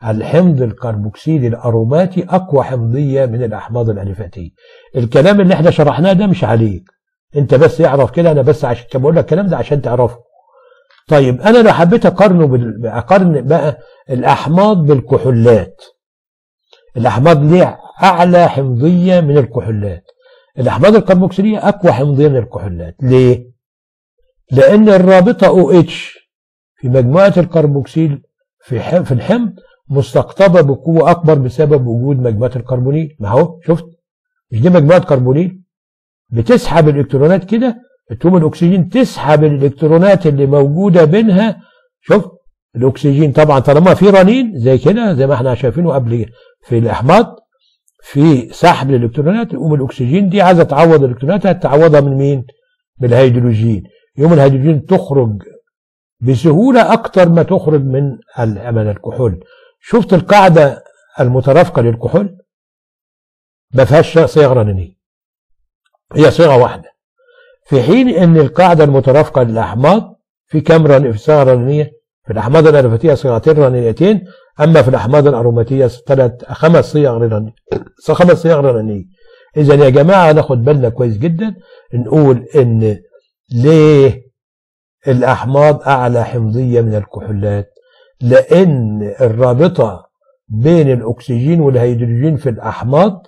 الحمض الكربوكسيلي الأروماتي أقوى حمضية من الأحماض الأليفاتية الكلام اللي احنا شرحناه ده مش عليك انت بس اعرف كده انا بس عشان كده بقول لك الكلام ده عشان تعرفه طيب انا لو حبيت اقارنه بال... اقارن بقى الاحماض بالكحولات الاحماض ليه اعلى حمضيه من الكحولات الاحماض الكربوكسيليه اقوى حمضيه من الكحولات ليه لان الرابطه او اتش في مجموعه الكربوكسيل في ح... في الحمض مستقطبه بقوه اكبر بسبب وجود مجموعه الكربونيل ما هو شفت مش دي مجموعه كربونيل بتسحب الالكترونات كده تقوم الاكسجين تسحب الالكترونات اللي موجوده بينها شوف الاكسجين طبعا طالما في رنين زي كده زي ما احنا شايفينه قبل في الاحماض في سحب الالكترونات يقوم الاكسجين دي عايزه تعوض الالكترونات هتعوضها من مين؟ من الهيدروجين يقوم الهيدروجين تخرج بسهوله اكتر ما تخرج من من الكحول شفت القاعده المترافقه للكحول ما فيهاش صيغ رنينيه هي صيغه واحده في حين ان القاعده المترافقه للاحماض في كم رن... في صيغه رنينيه في الاحماض الالفتيه صيغتين رنينيتين اما في الاحماض الاروماتيه ثلاث خمس صيغ رنينيه خمس صيغ رنينيه اذا يا جماعه ناخد بالنا كويس جدا نقول ان ليه الاحماض اعلى حمضيه من الكحولات لان الرابطه بين الاكسجين والهيدروجين في الاحماض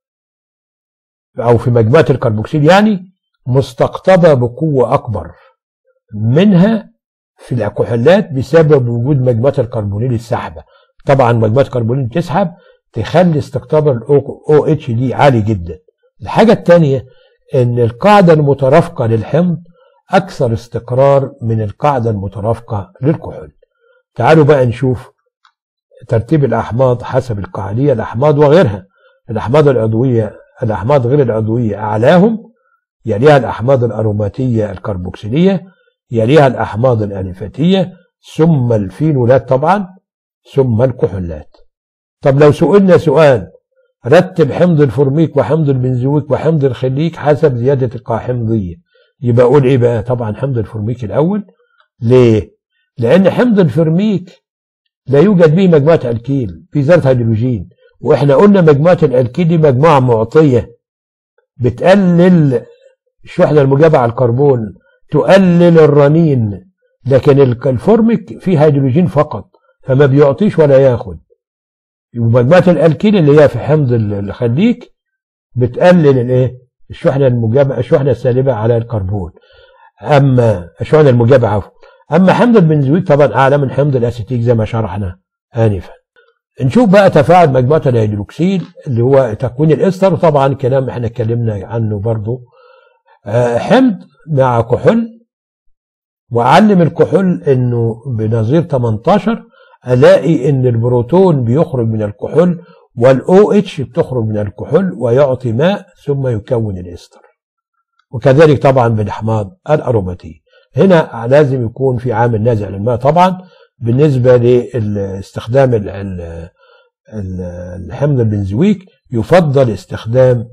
او في مجموعه الكربوكسيل يعني مستقطبه بقوه اكبر منها في الكحولات بسبب وجود مجموعه الكربونيل السحبه طبعا مجموعه الكربونيل تسحب تخلي استقطاب الاو اتش دي عالي جدا الحاجه الثانيه ان القاعده المترافقه للحمض اكثر استقرار من القاعده المترافقه للكحول تعالوا بقى نشوف ترتيب الاحماض حسب القاعديه الاحماض وغيرها الاحماض العضويه الاحماض غير العضويه اعلاهم يليها الاحماض الاروماتيه الكربوكسيليه يليها الاحماض الاليفاتيه ثم الفينولات طبعا ثم الكحولات طب لو سئلنا سؤال رتب حمض الفورميك وحمض البنزويك وحمض الخليك حسب زياده القاحمضيه يبقى اقول ايه بقى طبعا حمض الفورميك الاول ليه لان حمض الفورميك لا يوجد به مجموعه الكيل في ذره هيدروجين واحنا قلنا مجموعه الالكيل دي مجموعه معطيه بتقلل الشحنه المجابه على الكربون تقلل الرنين لكن الفورميك فيه هيدروجين فقط فما بيعطيش ولا ياخد ومجموعه الالكيل اللي هي في حمض الخليك بتقلل الايه الشحنه المجابه الشحنه السالبه على الكربون اما الشحنه المجابه عفوا اما حمض البنزويك طبعا اعلى من حمض الاسيتيك زي ما شرحنا انفا نشوف بقى تفاعل مجموعه الهيدروكسيل اللي هو تكوين الاستر وطبعا كلام احنا اتكلمنا عنه برضو حمض مع كحول واعلم الكحول انه بنظير 18 الاقي ان البروتون بيخرج من الكحول والاو اتش بتخرج من الكحول ويعطي ماء ثم يكون الاستر وكذلك طبعا بالاحماض الاروماتيه هنا لازم يكون في عامل نازع للماء طبعا بالنسبه لاستخدام الحمض البنزويك يفضل استخدام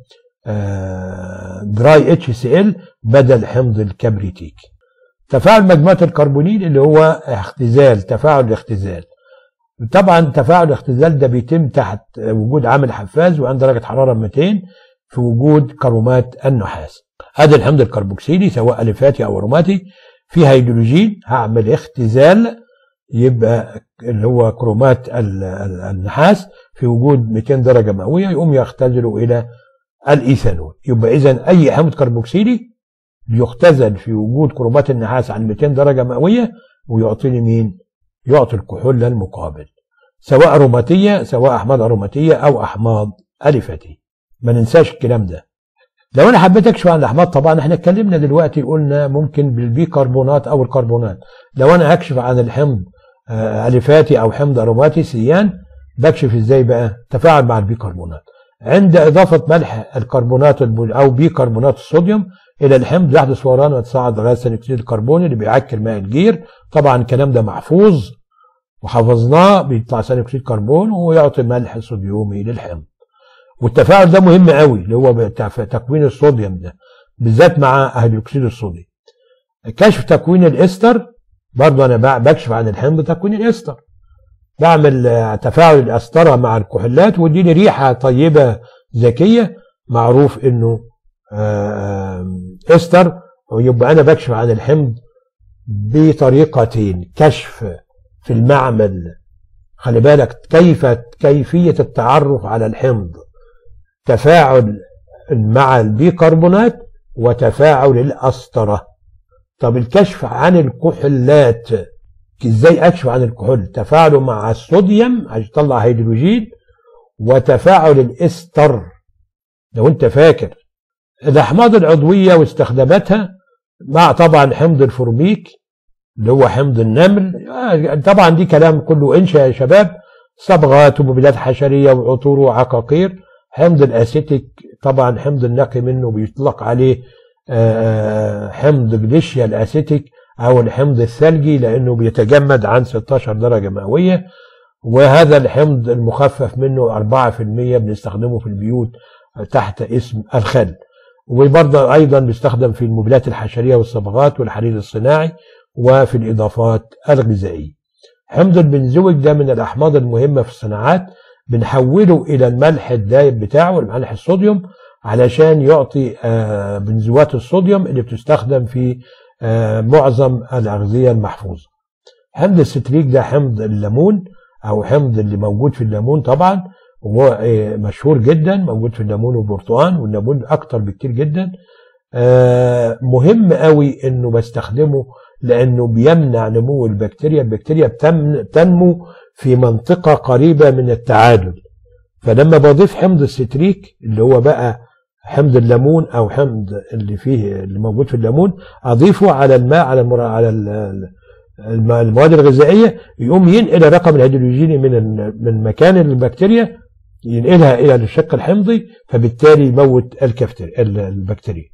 دراي اتش سي ال بدل حمض الكبريتيك تفاعل مجموعه الكربونيل اللي هو اختزال تفاعل الاختزال طبعا تفاعل الاختزال ده بيتم تحت وجود عامل حفاز وعند درجه حراره 200 في وجود كرومات النحاس ادي الحمض الكربوكسيلي سواء اليفاتي او اروماتي في هيدروجين هعمل اختزال يبقى اللي هو كرومات النحاس في وجود 200 درجه مئويه يقوم يختزلوا الى الايثانول يبقى اذا اي حمض كربوكسيلي بيختزل في وجود كرومات النحاس عن 200 درجه مئويه ويعطيني مين؟ يعطي الكحول المقابل سواء اروماتيه سواء احماض اروماتيه او احماض اليفاتيه ما ننساش الكلام ده لو انا حبيت اكشف عن الاحماض طبعا احنا اتكلمنا دلوقتي قلنا ممكن بالبيكربونات او الكربونات لو انا هكشف عن الحمض اليفاتي او حمض اروماتي سيان بكشف ازاي بقى تفاعل مع البيكربونات عند اضافه ملح الكربونات او بيكربونات الصوديوم الى الحمض يحدث فوران ويتصاعد غاز ثاني اكسيد الكربون اللي بيعكر ماء الجير طبعا الكلام ده محفوظ وحفظناه بيطلع ثاني اكسيد الكربون ويعطي ملح صوديومي للحمض والتفاعل ده مهم قوي اللي هو تكوين الصوديوم ده بالذات مع هيدروكسيد الصوديوم كشف تكوين الاستر برضه انا بكشف عن الحمض تكوين الاستر بعمل تفاعل الأسطرة مع الكحولات ويديني ريحة طيبة ذكية معروف إنه استر ويبقى أنا بكشف عن الحمض بطريقتين كشف في المعمل خلي بالك كيف كيفية التعرف على الحمض تفاعل مع البيكربونات وتفاعل الأسطرة طب الكشف عن الكحولات ازاي اكشف عن الكحول تفاعله مع الصوديوم عشان يطلع هيدروجين وتفاعل الاستر لو انت فاكر الاحماض العضويه واستخداماتها مع طبعا حمض الفورميك اللي هو حمض النمل طبعا دي كلام كله انشا يا شباب صبغات ومبيدات حشريه وعطور وعقاقير حمض الاسيتيك طبعا حمض النقي منه بيطلق عليه حمض جليشيا الاسيتيك او الحمض الثلجي لانه بيتجمد عن 16 درجه مئويه وهذا الحمض المخفف منه 4% بنستخدمه في البيوت تحت اسم الخل وبرضه ايضا بيستخدم في المبيدات الحشريه والصبغات والحرير الصناعي وفي الاضافات الغذائيه. حمض البنزويك ده من الاحماض المهمه في الصناعات بنحوله الى الملح الدايب بتاعه الملح الصوديوم علشان يعطي بنزوات الصوديوم اللي بتستخدم في معظم الاغذيه المحفوظه. حمض الستريك ده حمض الليمون او حمض اللي موجود في الليمون طبعا وهو مشهور جدا موجود في الليمون والبرتقال والليمون اكتر بكتير جدا مهم قوي انه بستخدمه لانه بيمنع نمو البكتيريا البكتيريا بتنمو في منطقه قريبه من التعادل فلما بضيف حمض الستريك اللي هو بقى حمض الليمون او حمض اللي فيه اللي موجود في الليمون اضيفه على الماء على المرا على المواد الغذائيه يقوم ينقل الرقم الهيدروجيني من من مكان البكتيريا ينقلها الى الشق الحمضي فبالتالي يموت البكتيريا.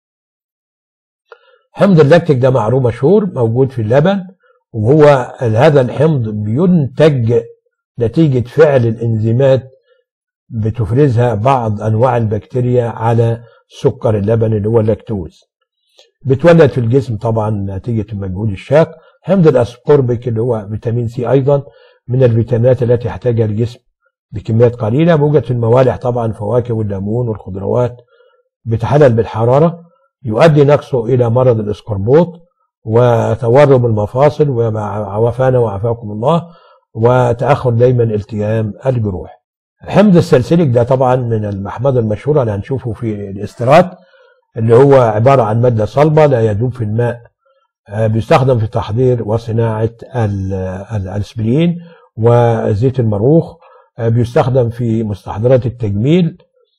حمض اللاكتيك ده معروف مشهور موجود في اللبن وهو هذا الحمض بينتج نتيجه فعل الانزيمات بتفرزها بعض انواع البكتيريا على سكر اللبن اللي هو اللاكتوز. بتولد في الجسم طبعا نتيجه المجهود الشاق حمض الاسكوربيك اللي هو فيتامين سي ايضا من الفيتامينات التي يحتاجها الجسم بكميات قليله موجود في الموالح طبعا الفواكه والليمون والخضروات بتحلل بالحراره يؤدي نقصه الى مرض الاسكربوط وتورم المفاصل وعافانا وعافاكم الله وتاخر دايما التئام الجروح. حمض السلسليك ده طبعا من المحمض المشهوره اللي هنشوفه في الاسترات اللي هو عباره عن ماده صلبه لا يذوب في الماء بيستخدم في تحضير وصناعه الاسبرين وزيت المروخ بيستخدم في مستحضرات التجميل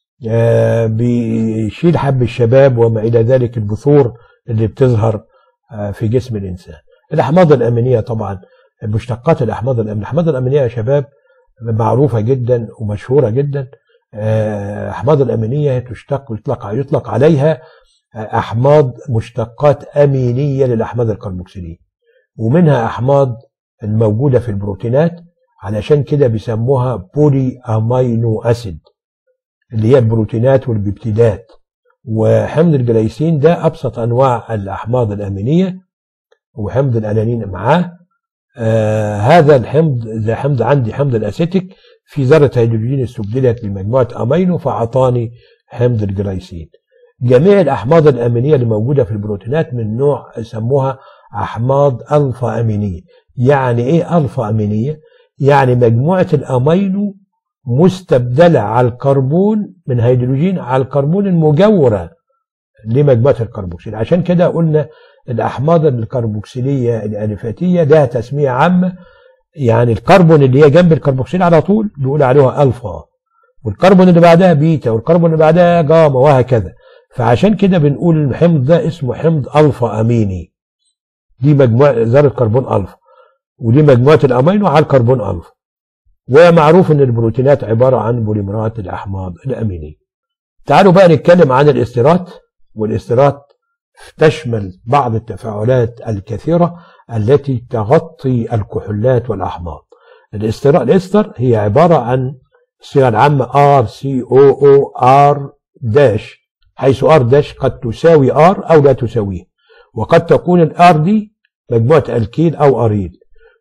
بيشيل حب الشباب وما الى ذلك البثور اللي بتظهر في جسم الانسان. الاحماض الامينيه طبعا مشتقات الاحماض الامينيه، الاحماض الامينيه يا شباب معروفه جدا ومشهوره جدا. الاحماض الامينيه تشتق يطلق يطلق عليها احماض مشتقات امينيه للاحماض الكربوكسيليه. ومنها احماض الموجوده في البروتينات علشان كده بيسموها بولي امينو اسيد اللي هي البروتينات والبيبتيدات وحمض الجليسين ده ابسط انواع الاحماض الامينيه وحمض الالانين معاه آه هذا الحمض ده حمض عندي حمض الاسيتيك في ذره هيدروجين استبدلت بمجموعه امينو فاعطاني حمض الجليسين جميع الاحماض الامينيه اللي موجوده في البروتينات من نوع يسموها احماض الفا امينيه يعني ايه الفا امينيه يعني مجموعة الأمينو مستبدلة على الكربون من هيدروجين على الكربون المجاورة لمجموعة الكربوكسيل عشان كده قلنا الأحماض الكربوكسيلية الألفاتية ده تسمية عامة يعني الكربون اللي هي جنب الكربوكسيل على طول بيقول عليها ألفا والكربون اللي بعدها بيتا والكربون اللي بعدها جاما وهكذا فعشان كده بنقول الحمض ده اسمه حمض ألفا أميني دي مجموعة ذرة كربون ألفا ودي مجموعة الأمينو على الكربون ألفا ومعروف أن البروتينات عبارة عن بوليمرات الأحماض الأمينية تعالوا بقى نتكلم عن الاسترات والاسترات تشمل بعض التفاعلات الكثيرة التي تغطي الكحولات والأحماض الاستر الاستر هي عبارة عن الصيغة العامة R C O O R داش حيث R داش قد تساوي R أو لا تساويه وقد تكون الار دي مجموعة الكيل أو أريل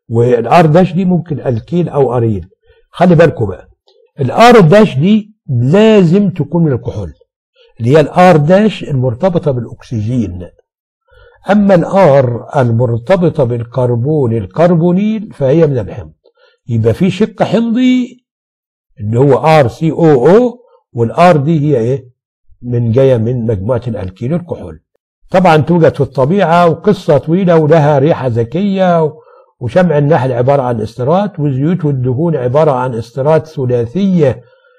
والار داش دي ممكن الكيل او اريل خلي بالكم بقى الار داش دي لازم تكون من الكحول اللي هي الار داش المرتبطه بالاكسجين اما الار المرتبطه بالكربون الكربونيل فهي من الحمض يبقى في شق حمضي اللي هو ار سي او او والار دي هي ايه من جايه من مجموعه الالكيل الكحول طبعا توجد في الطبيعه وقصه طويله ولها ريحه ذكيه وشمع النحل عباره عن استرات والزيوت والدهون عباره عن استرات ثلاثيه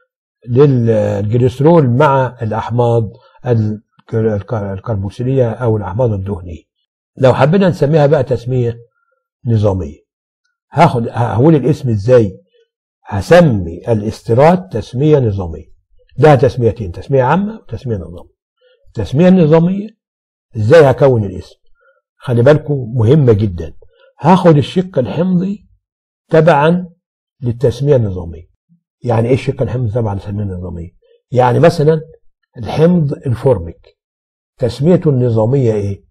للجليسرول مع الاحماض الكربوكسيليه او الاحماض الدهنيه لو حبينا نسميها بقى تسميه نظاميه هاخد هقول الاسم ازاي هسمي الاسترات تسميه نظاميه لها تسميتين تسميه عامه وتسميه نظاميه التسميه النظاميه ازاي هكون الاسم خلي بالكم مهمه جدا هاخد الشق الحمضي تبعا للتسميه النظاميه يعني ايه الشق الحمضي تبعا للتسميه النظاميه يعني مثلا الحمض الفورميك تسميته النظاميه ايه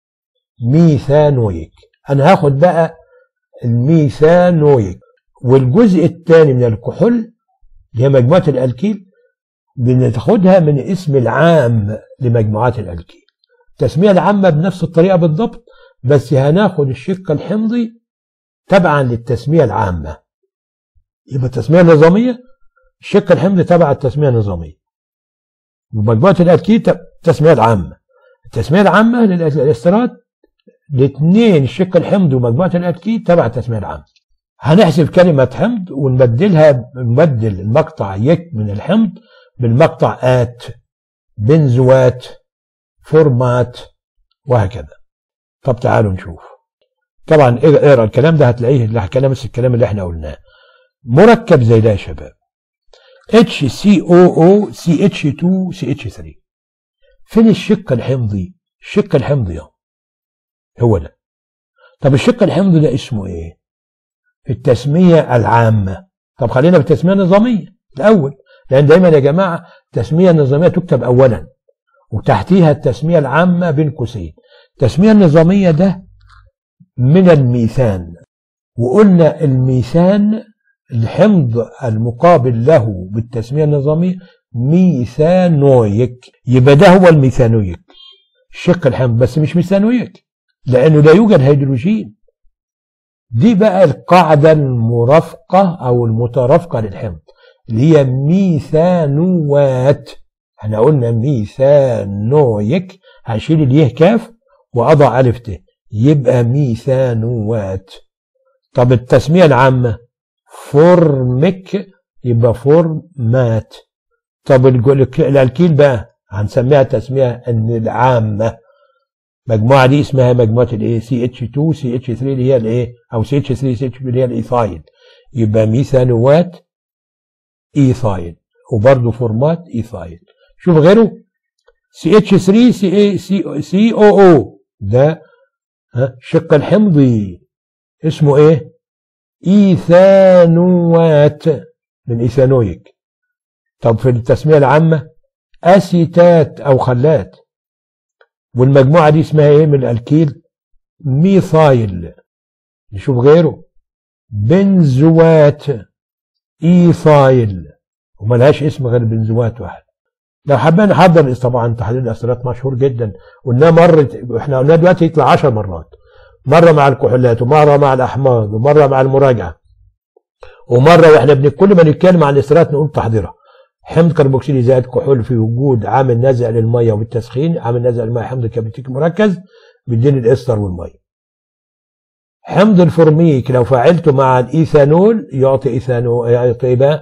ميثانويك انا هاخد بقى الميثانويك والجزء الثاني من الكحول اللي هي مجموعه الالكيل بناخدها من اسم العام لمجموعات الالكيل التسميه العامه بنفس الطريقه بالضبط بس هناخد الشق الحمضي تبعا للتسميه العامه يبقى التسميه النظاميه الشق الحمضي تبع التسميه النظاميه ومجموعه الالكيل التسميه العامه التسميه العامه للاسترات الاثنين الشق الحمضي ومجموعه الالكيل تبع التسميه العامه هنحسب كلمه حمض ونبدلها نبدل المقطع يك من الحمض بالمقطع آت بنزوات فورمات وهكذا طب تعالوا نشوف طبعا اقرا الكلام ده هتلاقيه اللي حكينا بس الكلام اللي احنا قلناه مركب زي ده يا شباب HCOO CH2 CH3 فين الشق الحمضي الشق الحمضي هو ده طب الشق الحمضي ده اسمه ايه في التسمية العامة طب خلينا في التسمية النظامية الأول لأن دايما يا جماعة التسمية النظامية تكتب أولا وتحتيها التسمية العامة بين قوسين التسمية النظامية ده من الميثان وقلنا الميثان الحمض المقابل له بالتسمية النظامية ميثانويك يبقى ده هو الميثانويك الشق الحمض بس مش ميثانويك لأنه لا يوجد هيدروجين دي بقى القاعدة المرافقة أو المترافقة للحمض اللي هي ميثانوات احنا قلنا ميثانويك هشيل اليه كاف واضع الف ت يبقى ميثانوات طب التسميه العامه فورميك يبقى فورمات طب الالكيل بقى هنسميها تسميه ان العامه المجموعه دي اسمها مجموعه الايه سي اتش 2 سي اتش 3 اللي هي الايه او سي اتش 3 سي اتش اللي هي الايثايل يبقى ميثانوات ايثايل وبرضه فورمات ايثايل شوف غيره سي اتش 3 سي اي سي سي او او ده ها شق الحمضي اسمه ايه ايثانوات من ايثانويك طب في التسميه العامه اسيتات او خلات والمجموعه دي اسمها ايه من الالكيل ميثايل نشوف غيره بنزوات ايثايل وملهاش اسم غير بنزوات واحد لو حبينا نحضر طبعا تحليل الاسرات مشهور جدا قلنا مرت احنا قلنا دلوقتي يطلع 10 مرات مره مع الكحولات ومره مع الاحماض ومره مع المراجعه ومره واحنا بن كل ما نتكلم عن الاسرات نقول تحضيرها حمض كربوكسيلي زائد كحول في وجود عامل نازع للميه وبالتسخين عامل نازع للميه حمض كبريتيك مركز بيديني الاستر والميه حمض الفورميك لو فعلته مع الايثانول يعطي ايثانول يعطي بقى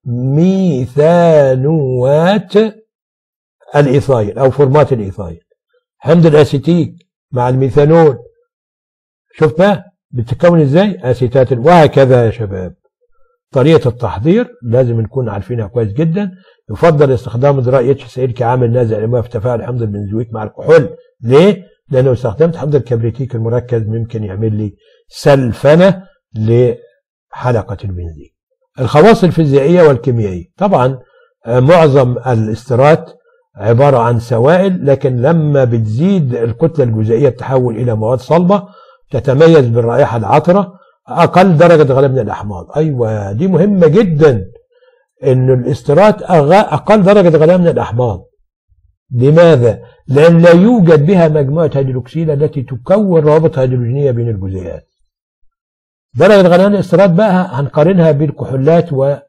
ميثانوات الايثايل او فورمات الايثايل حمض الاسيتيك مع الميثانول شوف بقى بتتكون ازاي اسيتات وهكذا يا شباب طريقة التحضير لازم نكون عارفينها كويس جدا يفضل استخدام ذراع اتش سائل كعامل نازع لما في تفاعل حمض البنزويك مع الكحول ليه؟ لأنه استخدمت حمض الكبريتيك المركز ممكن يعمل لي سلفنة لحلقة البنزين الخواص الفيزيائية والكيميائية طبعا معظم الاسترات عبارة عن سوائل لكن لما بتزيد الكتلة الجزيئية تحول إلى مواد صلبة تتميز بالرائحة العطرة اقل درجه غلاء من الاحماض ايوه دي مهمه جدا ان الاسترات اقل درجه غلاء من الاحماض لماذا؟ لأن لا يوجد بها مجموعة هيدروكسيل التي تكون روابط هيدروجينية بين الجزيئات. درجة غليان الاستراد بقى هنقارنها بالكحولات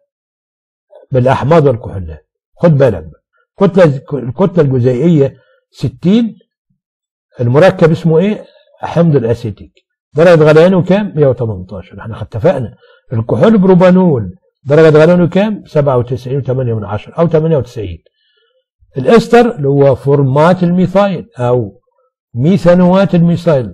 وبالأحماض والكحولات. خد بالك كتلة الكتلة الجزيئية 60 المركب اسمه ايه؟ حمض الاسيتيك. درجة غليانه كام؟ 118 احنا اتفقنا الكحول بروبانول درجة غليانه كام؟ 97.8 من عشرة أو 98 الاستر اللي هو فورمات الميثايل او ميثانوات الميثايل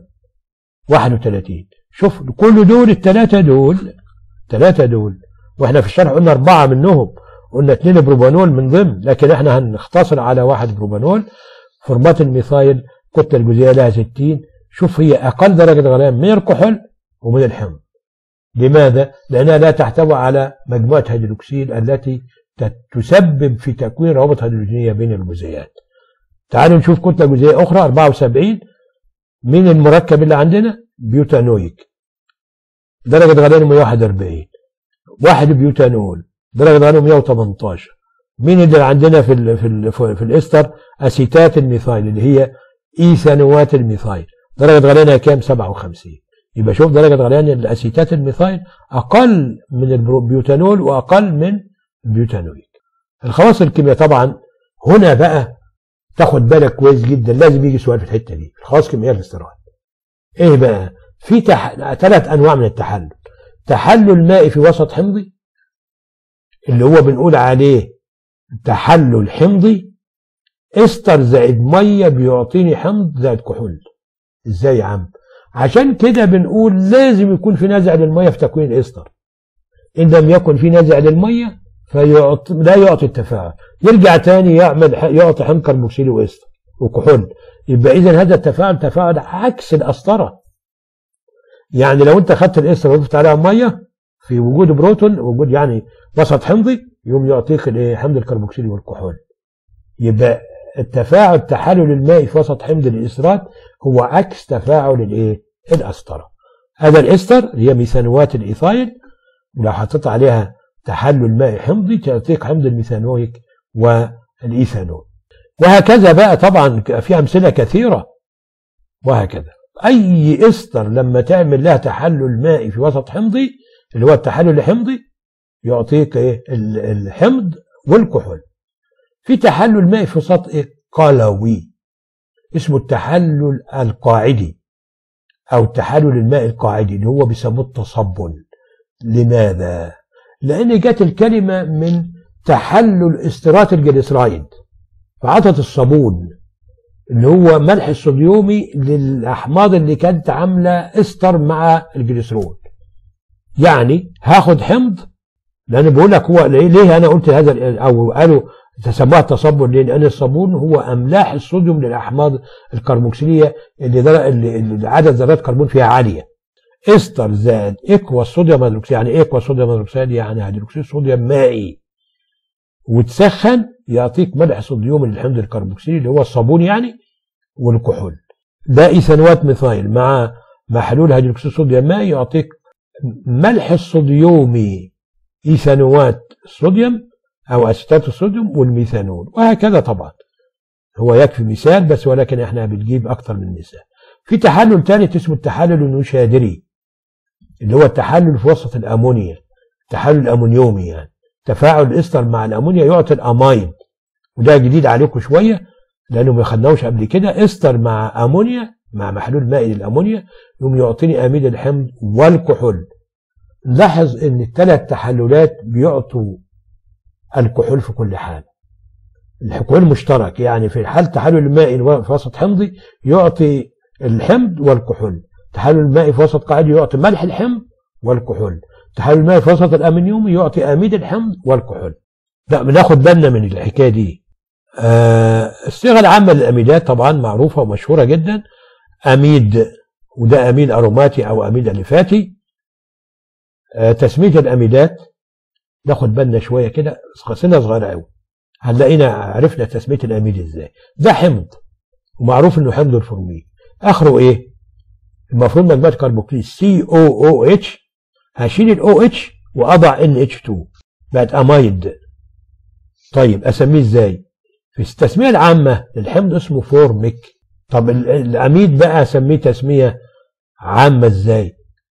31 شوف كل دول الثلاثه دول الثلاثه دول واحنا في الشرح قلنا اربعه منهم قلنا اثنين بروبانول من ضمن لكن احنا هنختصر على واحد بروبانول فورمات الميثايل كتله الجزيئه لها 60 شوف هي اقل درجه غليان من الكحول ومن الحمض لماذا؟ لأنها لا تحتوي على مجموعة هيدروكسيل التي تسبب في تكوين روابط هيدروجينية بين الجزيئات تعالوا نشوف كتلة جزيئية أخرى 74 من المركب اللي عندنا بيوتانويك درجة غليانه 141 واحد بيوتانول درجة غليانه 118 مين اللي عندنا في ال في ال في الاستر اسيتات الميثايل اللي هي ايثانوات الميثايل درجة غليانها كام 57 يبقى شوف درجة غليان الاسيتات الميثايل اقل من البيوتانول واقل من البيوتانويك الخواص الكيمياء طبعا هنا بقى تاخد بالك كويس جدا لازم يجي سؤال في الحته دي الخواص الكيميائيه الاستيراد ايه بقى في تح... ثلاث انواع من التحلل تحلل مائي في وسط حمضي اللي هو بنقول عليه تحلل حمضي استر زائد ميه بيعطيني حمض زائد كحول ازاي يا عم عشان كده بنقول لازم يكون في نزع للميه في تكوين الاستر ان لم يكن في نزع للميه فيعطي لا يعطي التفاعل يرجع تاني يعمل يعطي حمض كربوكسيلي واستر وكحول يبقى اذا هذا التفاعل تفاعل عكس القسطره يعني لو انت خدت الاستر وضفت عليها ميه في وجود بروتون وجود يعني وسط حمضي يقوم يعطيك الايه حمض الكربوكسيلي والكحول يبقى التفاعل التحلل المائي في وسط حمض الاسترات هو عكس تفاعل الايه القسطره هذا الاستر هي ميثانوات الايثايل ولو حطيت عليها تحلل مائي حمضي تعطيك حمض الميثانويك والايثانول وهكذا بقى طبعا في امثله كثيره وهكذا اي استر لما تعمل لها تحلل مائي في وسط حمضي اللي هو التحلل الحمضي يعطيك ايه الحمض والكحول في تحلل مائي في وسط ايه قلوي اسمه التحلل القاعدي او التحلل المائي القاعدي اللي هو بيسموه التصبن لماذا لان جت الكلمه من تحلل استرات الجليسرايد فعطت الصابون اللي هو ملح الصوديومي للاحماض اللي كانت عامله استر مع الجليسرول يعني هاخد حمض لان بقول لك هو ليه انا قلت هذا او قالوا تسموها التصبن ليه؟ لان الصابون هو املاح الصوديوم للاحماض الكربوكسيليه اللي, اللي عدد ذرات كربون فيها عاليه استر زائد اكوا الصوديوم هيدروكسيد يعني ايه اكوا الصوديوم هيدروكسيد يعني هيدروكسيد صوديوم مائي وتسخن يعطيك ملح صوديوم للحمض الكربوكسيلي اللي هو الصابون يعني والكحول ده ايثانوات ميثايل مع محلول هيدروكسيد صوديوم مائي يعطيك ملح الصوديومي ايثانوات الصوديوم او اسيتات الصوديوم والميثانول وهكذا طبعا هو يكفي مثال بس ولكن احنا بنجيب اكتر من مثال في تحلل ثالث اسمه التحلل النشادري اللي هو التحلل في وسط الامونيا التحلل الامونيومي يعني تفاعل الاستر مع الامونيا يعطي الامايد وده جديد عليكم شويه لانه ما خدناهوش قبل كده استر مع امونيا مع محلول مائي للامونيا يقوم يعطيني اميد الحمض والكحول نلاحظ ان الثلاث تحللات بيعطوا الكحول في كل حال الكحول مشترك يعني في حال تحلل المائي في وسط حمضي يعطي الحمض والكحول تحلل المائي في وسط قاعدي يعطي ملح الحمض والكحول تحلل المائي في وسط الامونيوم يعطي اميد الحمض والكحول لا بناخد بالنا من الحكايه دي آه الصيغه العامه للاميدات طبعا معروفه ومشهوره جدا اميد وده اميد اروماتي او اميد اليفاتي آه تسميه الاميدات ناخد بالنا شويه كده سنه صغيره قوي هنلاقينا عرفنا تسميه الاميد ازاي ده حمض ومعروف انه حمض الفورميك اخره ايه المفروض مجموعه كربوكسيل سي او او اتش هشيل الاو اتش واضع ان اتش 2 بقت امايد طيب اسميه ازاي في التسميه العامه للحمض اسمه فورميك طب الاميد بقى اسميه تسميه عامه ازاي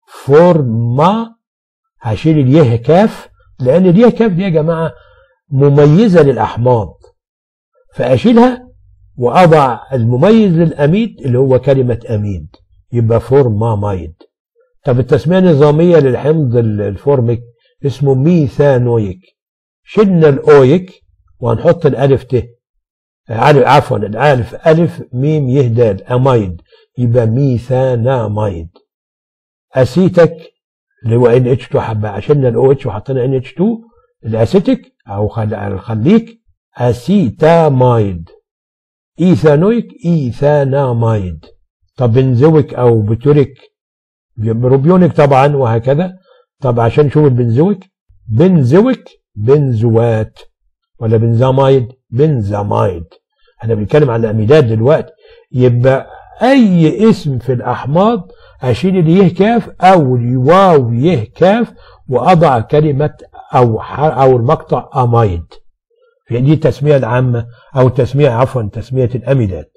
فورما هشيل اليه كاف لان اليه كاف دي يا جماعه مميزه للاحماض فاشيلها واضع المميز للاميد اللي هو كلمه اميد يبقى فورمامايد طب التسميه النظاميه للحمض الفورميك اسمه ميثانويك شلنا الاويك وهنحط الالف ت عفوا الالف الف ميم يه دال امايد يبقى ميثانامايد اسيتك اللي هو ان اتش 2 حبه شلنا الاو اتش وحطينا ان اتش 2 الاسيتك او الخليك اسيتامايد ايثانويك ايثانامايد طب بنزويك او بتوريك روبيونيك طبعا وهكذا طب عشان نشوف البنزويك بنزويك بنزوات ولا بنزامايد بنزامايد احنا بنتكلم عن الاميدات دلوقتي يبقى اي اسم في الاحماض اشيل اليه كاف او الواو يه كاف واضع كلمه او او المقطع امايد دي التسميه العامه او التسميه عفوا تسميه الاميدات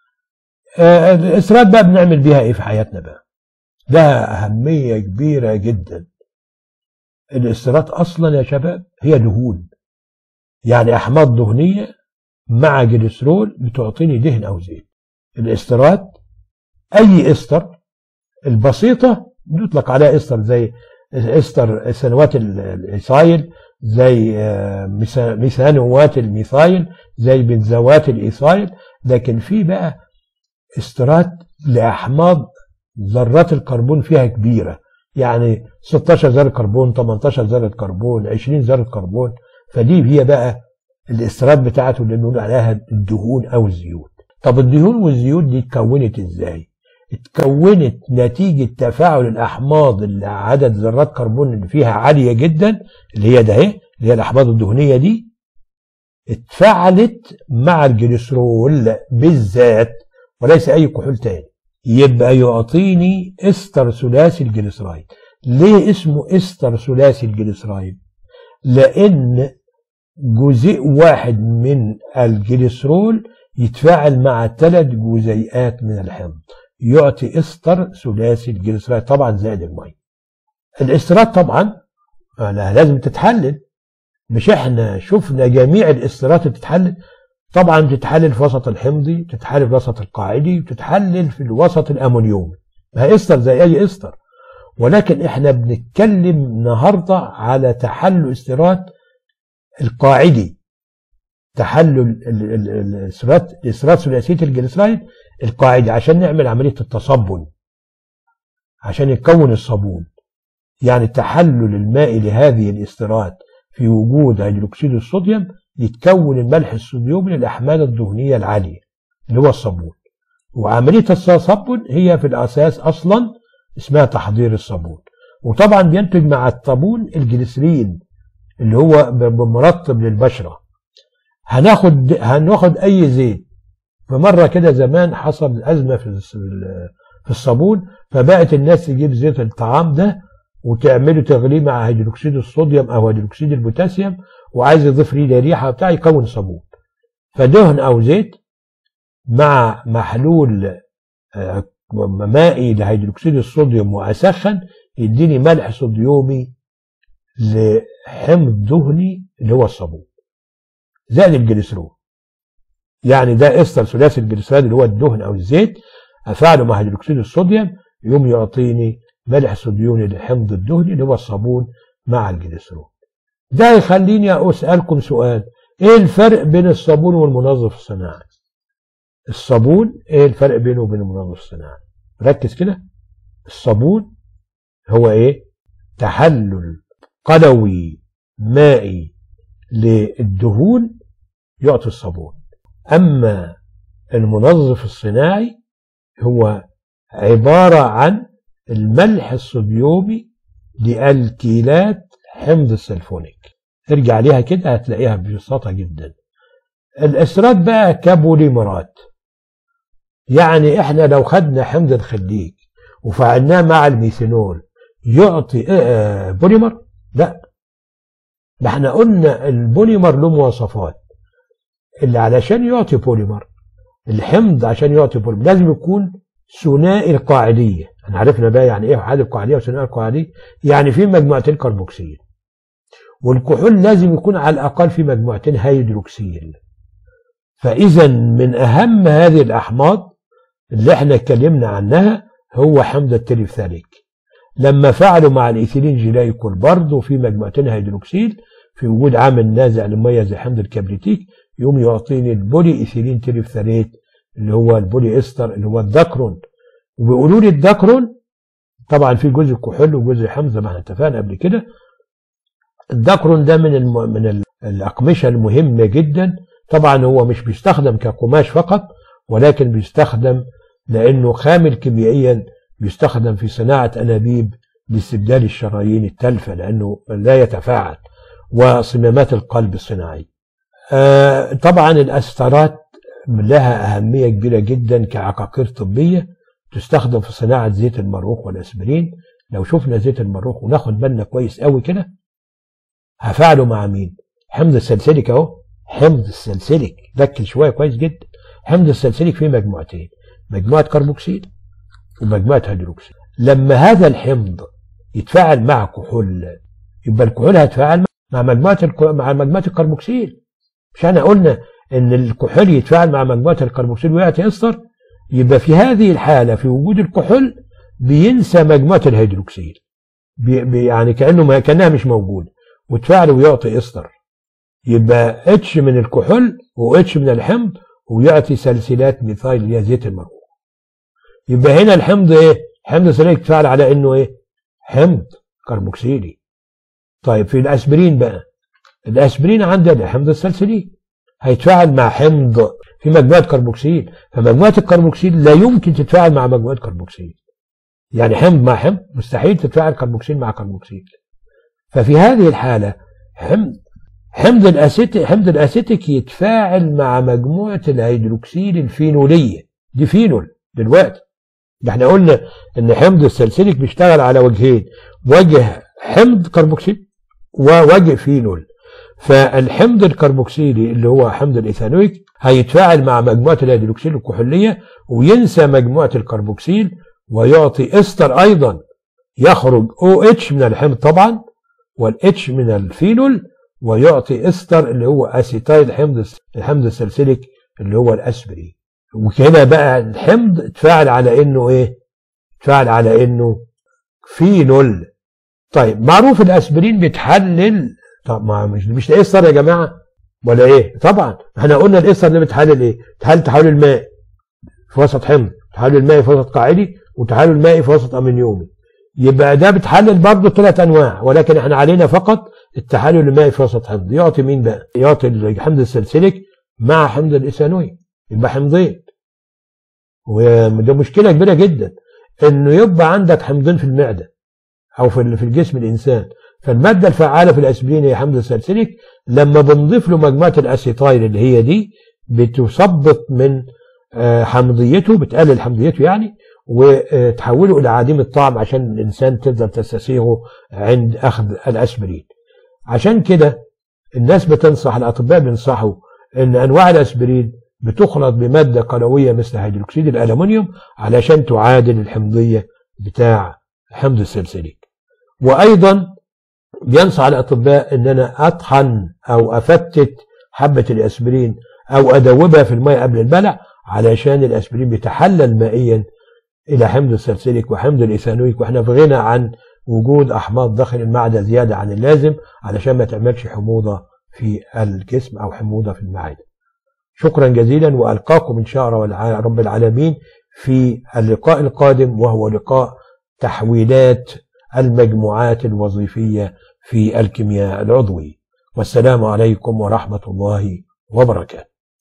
آه الاسرات بقى بنعمل بيها ايه في حياتنا بقى لها اهميه كبيره جدا الاسترات اصلا يا شباب هي دهون يعني احماض دهنيه مع جليسرول بتعطيني دهن او زيت الاسترات اي استر البسيطه بنطلق عليها استر زي استر سنوات الايثايل زي ميثانوات الميثايل زي بنزوات الايثايل لكن في بقى استرات لاحماض ذرات الكربون فيها كبيره يعني 16 ذره كربون 18 ذره كربون 20 ذره كربون فدي هي بقى الاسترات بتاعته اللي بنقول عليها الدهون او الزيوت طب الدهون والزيوت دي اتكونت ازاي اتكونت نتيجة تفاعل الأحماض اللي عدد ذرات كربون اللي فيها عالية جدا اللي هي ده اهي اللي هي الأحماض الدهنية دي اتفاعلت مع الجليسرول بالذات وليس أي كحول تاني يبقى يعطيني استر ثلاثي الجليسرايد ليه اسمه استر ثلاثي الجليسرايد لأن جزيء واحد من الجليسرول يتفاعل مع ثلاث جزيئات من الحمض يعطي استر ثلاثي الجليسرايد طبعا زائد الميه الاسترات طبعا لازم تتحلل مش احنا شفنا جميع الاسترات بتتحلل طبعا بتتحلل في وسط الحمضي بتتحلل في الوسط القاعدي بتتحلل في الوسط الامونيومي ما هي استر زي اي استر ولكن احنا بنتكلم النهارده على تحلل استرات القاعدي تحلل الاسترات الاسترات ثلاثيه الجليسرايد القاعدي عشان نعمل عمليه التصبن عشان يتكون الصابون يعني تحلل الماء لهذه الاسترات في وجود هيدروكسيد الصوديوم يتكون الملح الصوديومي للاحمال الدهنيه العاليه اللي هو الصابون وعمليه التصبن هي في الاساس اصلا اسمها تحضير الصابون وطبعا بينتج مع الصابون الجليسرين اللي هو مرطب للبشره هناخد هناخد اي زيت فمره كده زمان حصل ازمه في في الصابون فبقت الناس تجيب زيت الطعام ده وتعمله تغليه مع هيدروكسيد الصوديوم او هيدروكسيد البوتاسيوم وعايز يضيف ليه ريحه بتاع يكون صابون فدهن او زيت مع محلول مائي لهيدروكسيد الصوديوم واسخن يديني ملح صوديومي لحمض دهني اللي هو الصابون زائد الجليسرول يعني ده استر ثلاثي الجليسرول اللي هو الدهن او الزيت افعله مع هيدروكسيد الصوديوم يقوم يعطيني ملح صوديوني للحمض الدهني اللي هو الصابون مع الجليسرول ده يخليني اسالكم سؤال ايه الفرق بين الصابون والمنظف الصناعي الصابون ايه الفرق بينه وبين المنظف الصناعي ركز كده الصابون هو ايه تحلل قلوي مائي للدهون يعطي الصابون اما المنظف الصناعي هو عباره عن الملح الصوديومي لالكيلات حمض السلفونيك ارجع عليها كده هتلاقيها ببساطه جدا الاسرات بقى كبوليمرات يعني احنا لو خدنا حمض الخليج وفعلناه مع الميثانول يعطي آه، بوليمر لا ده احنا قلنا البوليمر له مواصفات اللي علشان يعطي بوليمر الحمض عشان يعطي بوليمر لازم يكون ثنائي القاعديه احنا عرفنا بقى يعني ايه حال القاعديه وثنائي القاعديه يعني في مجموعتين كربوكسيل والكحول لازم يكون على الاقل في مجموعتين هيدروكسيل فاذا من اهم هذه الاحماض اللي احنا اتكلمنا عنها هو حمض التريفثاليك لما فعلوا مع الايثيلين جلايكول برضه في مجموعتين هيدروكسيل في وجود عامل نازع للميه زي حمض الكبريتيك يقوم يعطيني البولي ايثيلين تريفثاليت اللي هو البولي استر اللي هو الدكرون وبيقولوا لي الدكرون طبعا في جزء كحول وجزء حمض زي ما احنا اتفقنا قبل كده الدكرون ده من الم... من الاقمشه المهمه جدا طبعا هو مش بيستخدم كقماش فقط ولكن بيستخدم لانه خامل كيميائيا بيستخدم في صناعه انابيب لاستبدال الشرايين التالفه لانه لا يتفاعل وصمامات القلب الصناعي. آه طبعا الاسترات لها اهميه كبيره جدا كعقاقير طبيه تستخدم في صناعه زيت المروخ والاسبرين لو شفنا زيت المروخ وناخد بالنا كويس قوي كده هفعله مع مين؟ حمض السلسليك اهو حمض السلسليك ركز شويه كويس جدا حمض السلسليك فيه مجموعتين مجموعه كربوكسيل ومجموعه هيدروكسيل لما هذا الحمض يتفاعل مع كحول يبقى الكحول هيتفاعل مع مجموعه مع مجموعه الكربوكسيل مش احنا قلنا ان الكحول يتفاعل مع مجموعه الكربوكسيل ويعطي استر يبقى في هذه الحاله في وجود الكحول بينسى مجموعه الهيدروكسيل بي بي يعني كانه ما كانها مش موجوده وتفاعل ويعطي استر يبقى اتش من الكحول واتش من الحمض ويعطي سلسلات ميثايل اللي هي زيت المرغوب يبقى هنا الحمض ايه؟ حمض سلسليك يتفاعل على انه ايه؟ حمض كربوكسيلي طيب في الاسبرين بقى الاسبرين عندنا حمض السلسليك هيتفاعل مع حمض في مجموعه كربوكسيل فمجموعه الكربوكسيل لا يمكن تتفاعل مع مجموعه كربوكسيل يعني حمض مع حمض مستحيل تتفاعل كربوكسيل مع كربوكسيل ففي هذه الحاله حمض حمض الاسيتيك حمض الاسيتيك يتفاعل مع مجموعه الهيدروكسيل الفينوليه دي فينول دلوقتي ده احنا قلنا ان حمض السلسليك بيشتغل على وجهين وجه حمض كربوكسيل ووجه فينول فالحمض الكربوكسيلي اللي هو حمض الايثانويك هيتفاعل مع مجموعه الهيدروكسيل الكحوليه وينسى مجموعه الكربوكسيل ويعطي استر ايضا يخرج او اتش من الحمض طبعا والاتش من الفينول ويعطي استر اللي هو اسيتايل حمض الحمض السلسليك اللي هو الاسبرين وكده بقى الحمض اتفاعل على انه ايه؟ اتفاعل على انه فينول طيب معروف الاسبرين بيتحلل طب ما مش مش استر يا جماعه ولا ايه؟ طبعا احنا قلنا الاستر ده بيتحلل ايه؟ بيتحلل تحلل الماء في وسط حمض تحلل المائي في وسط قاعدي وتحلل المائي في وسط امونيومي يبقى ده بتحلل برضه ثلاث انواع ولكن احنا علينا فقط التحلل المائي في وسط حمض يعطي مين بقى؟ يعطي الحمض السلسليك مع حمض الايثانويك يبقى حمضين وده مشكله كبيره جدا انه يبقى عندك حمضين في المعده او في في الجسم الانسان فالماده الفعاله في الاسبرين هي حمض السلسليك لما بنضيف له مجموعه الاسيتايل اللي هي دي بتثبط من حمضيته بتقلل حمضيته يعني وتحوله الى عديم الطعم عشان الانسان تقدر تستسيغه عند اخذ الاسبرين عشان كده الناس بتنصح الاطباء بينصحوا ان انواع الاسبرين بتخلط بماده قلويه مثل هيدروكسيد الالومنيوم علشان تعادل الحمضيه بتاع حمض السلسليك وايضا بينصح الاطباء ان انا اطحن او افتت حبه الاسبرين او ادوبها في الماء قبل البلع علشان الاسبرين بيتحلل مائيا الى حمض السلسليك وحمض الايثانويك واحنا في غنى عن وجود احماض داخل المعده زياده عن اللازم علشان ما تعملش حموضه في الجسم او حموضه في المعده. شكرا جزيلا والقاكم ان شاء الله رب العالمين في اللقاء القادم وهو لقاء تحويلات المجموعات الوظيفيه في الكيمياء العضوي. والسلام عليكم ورحمه الله وبركاته.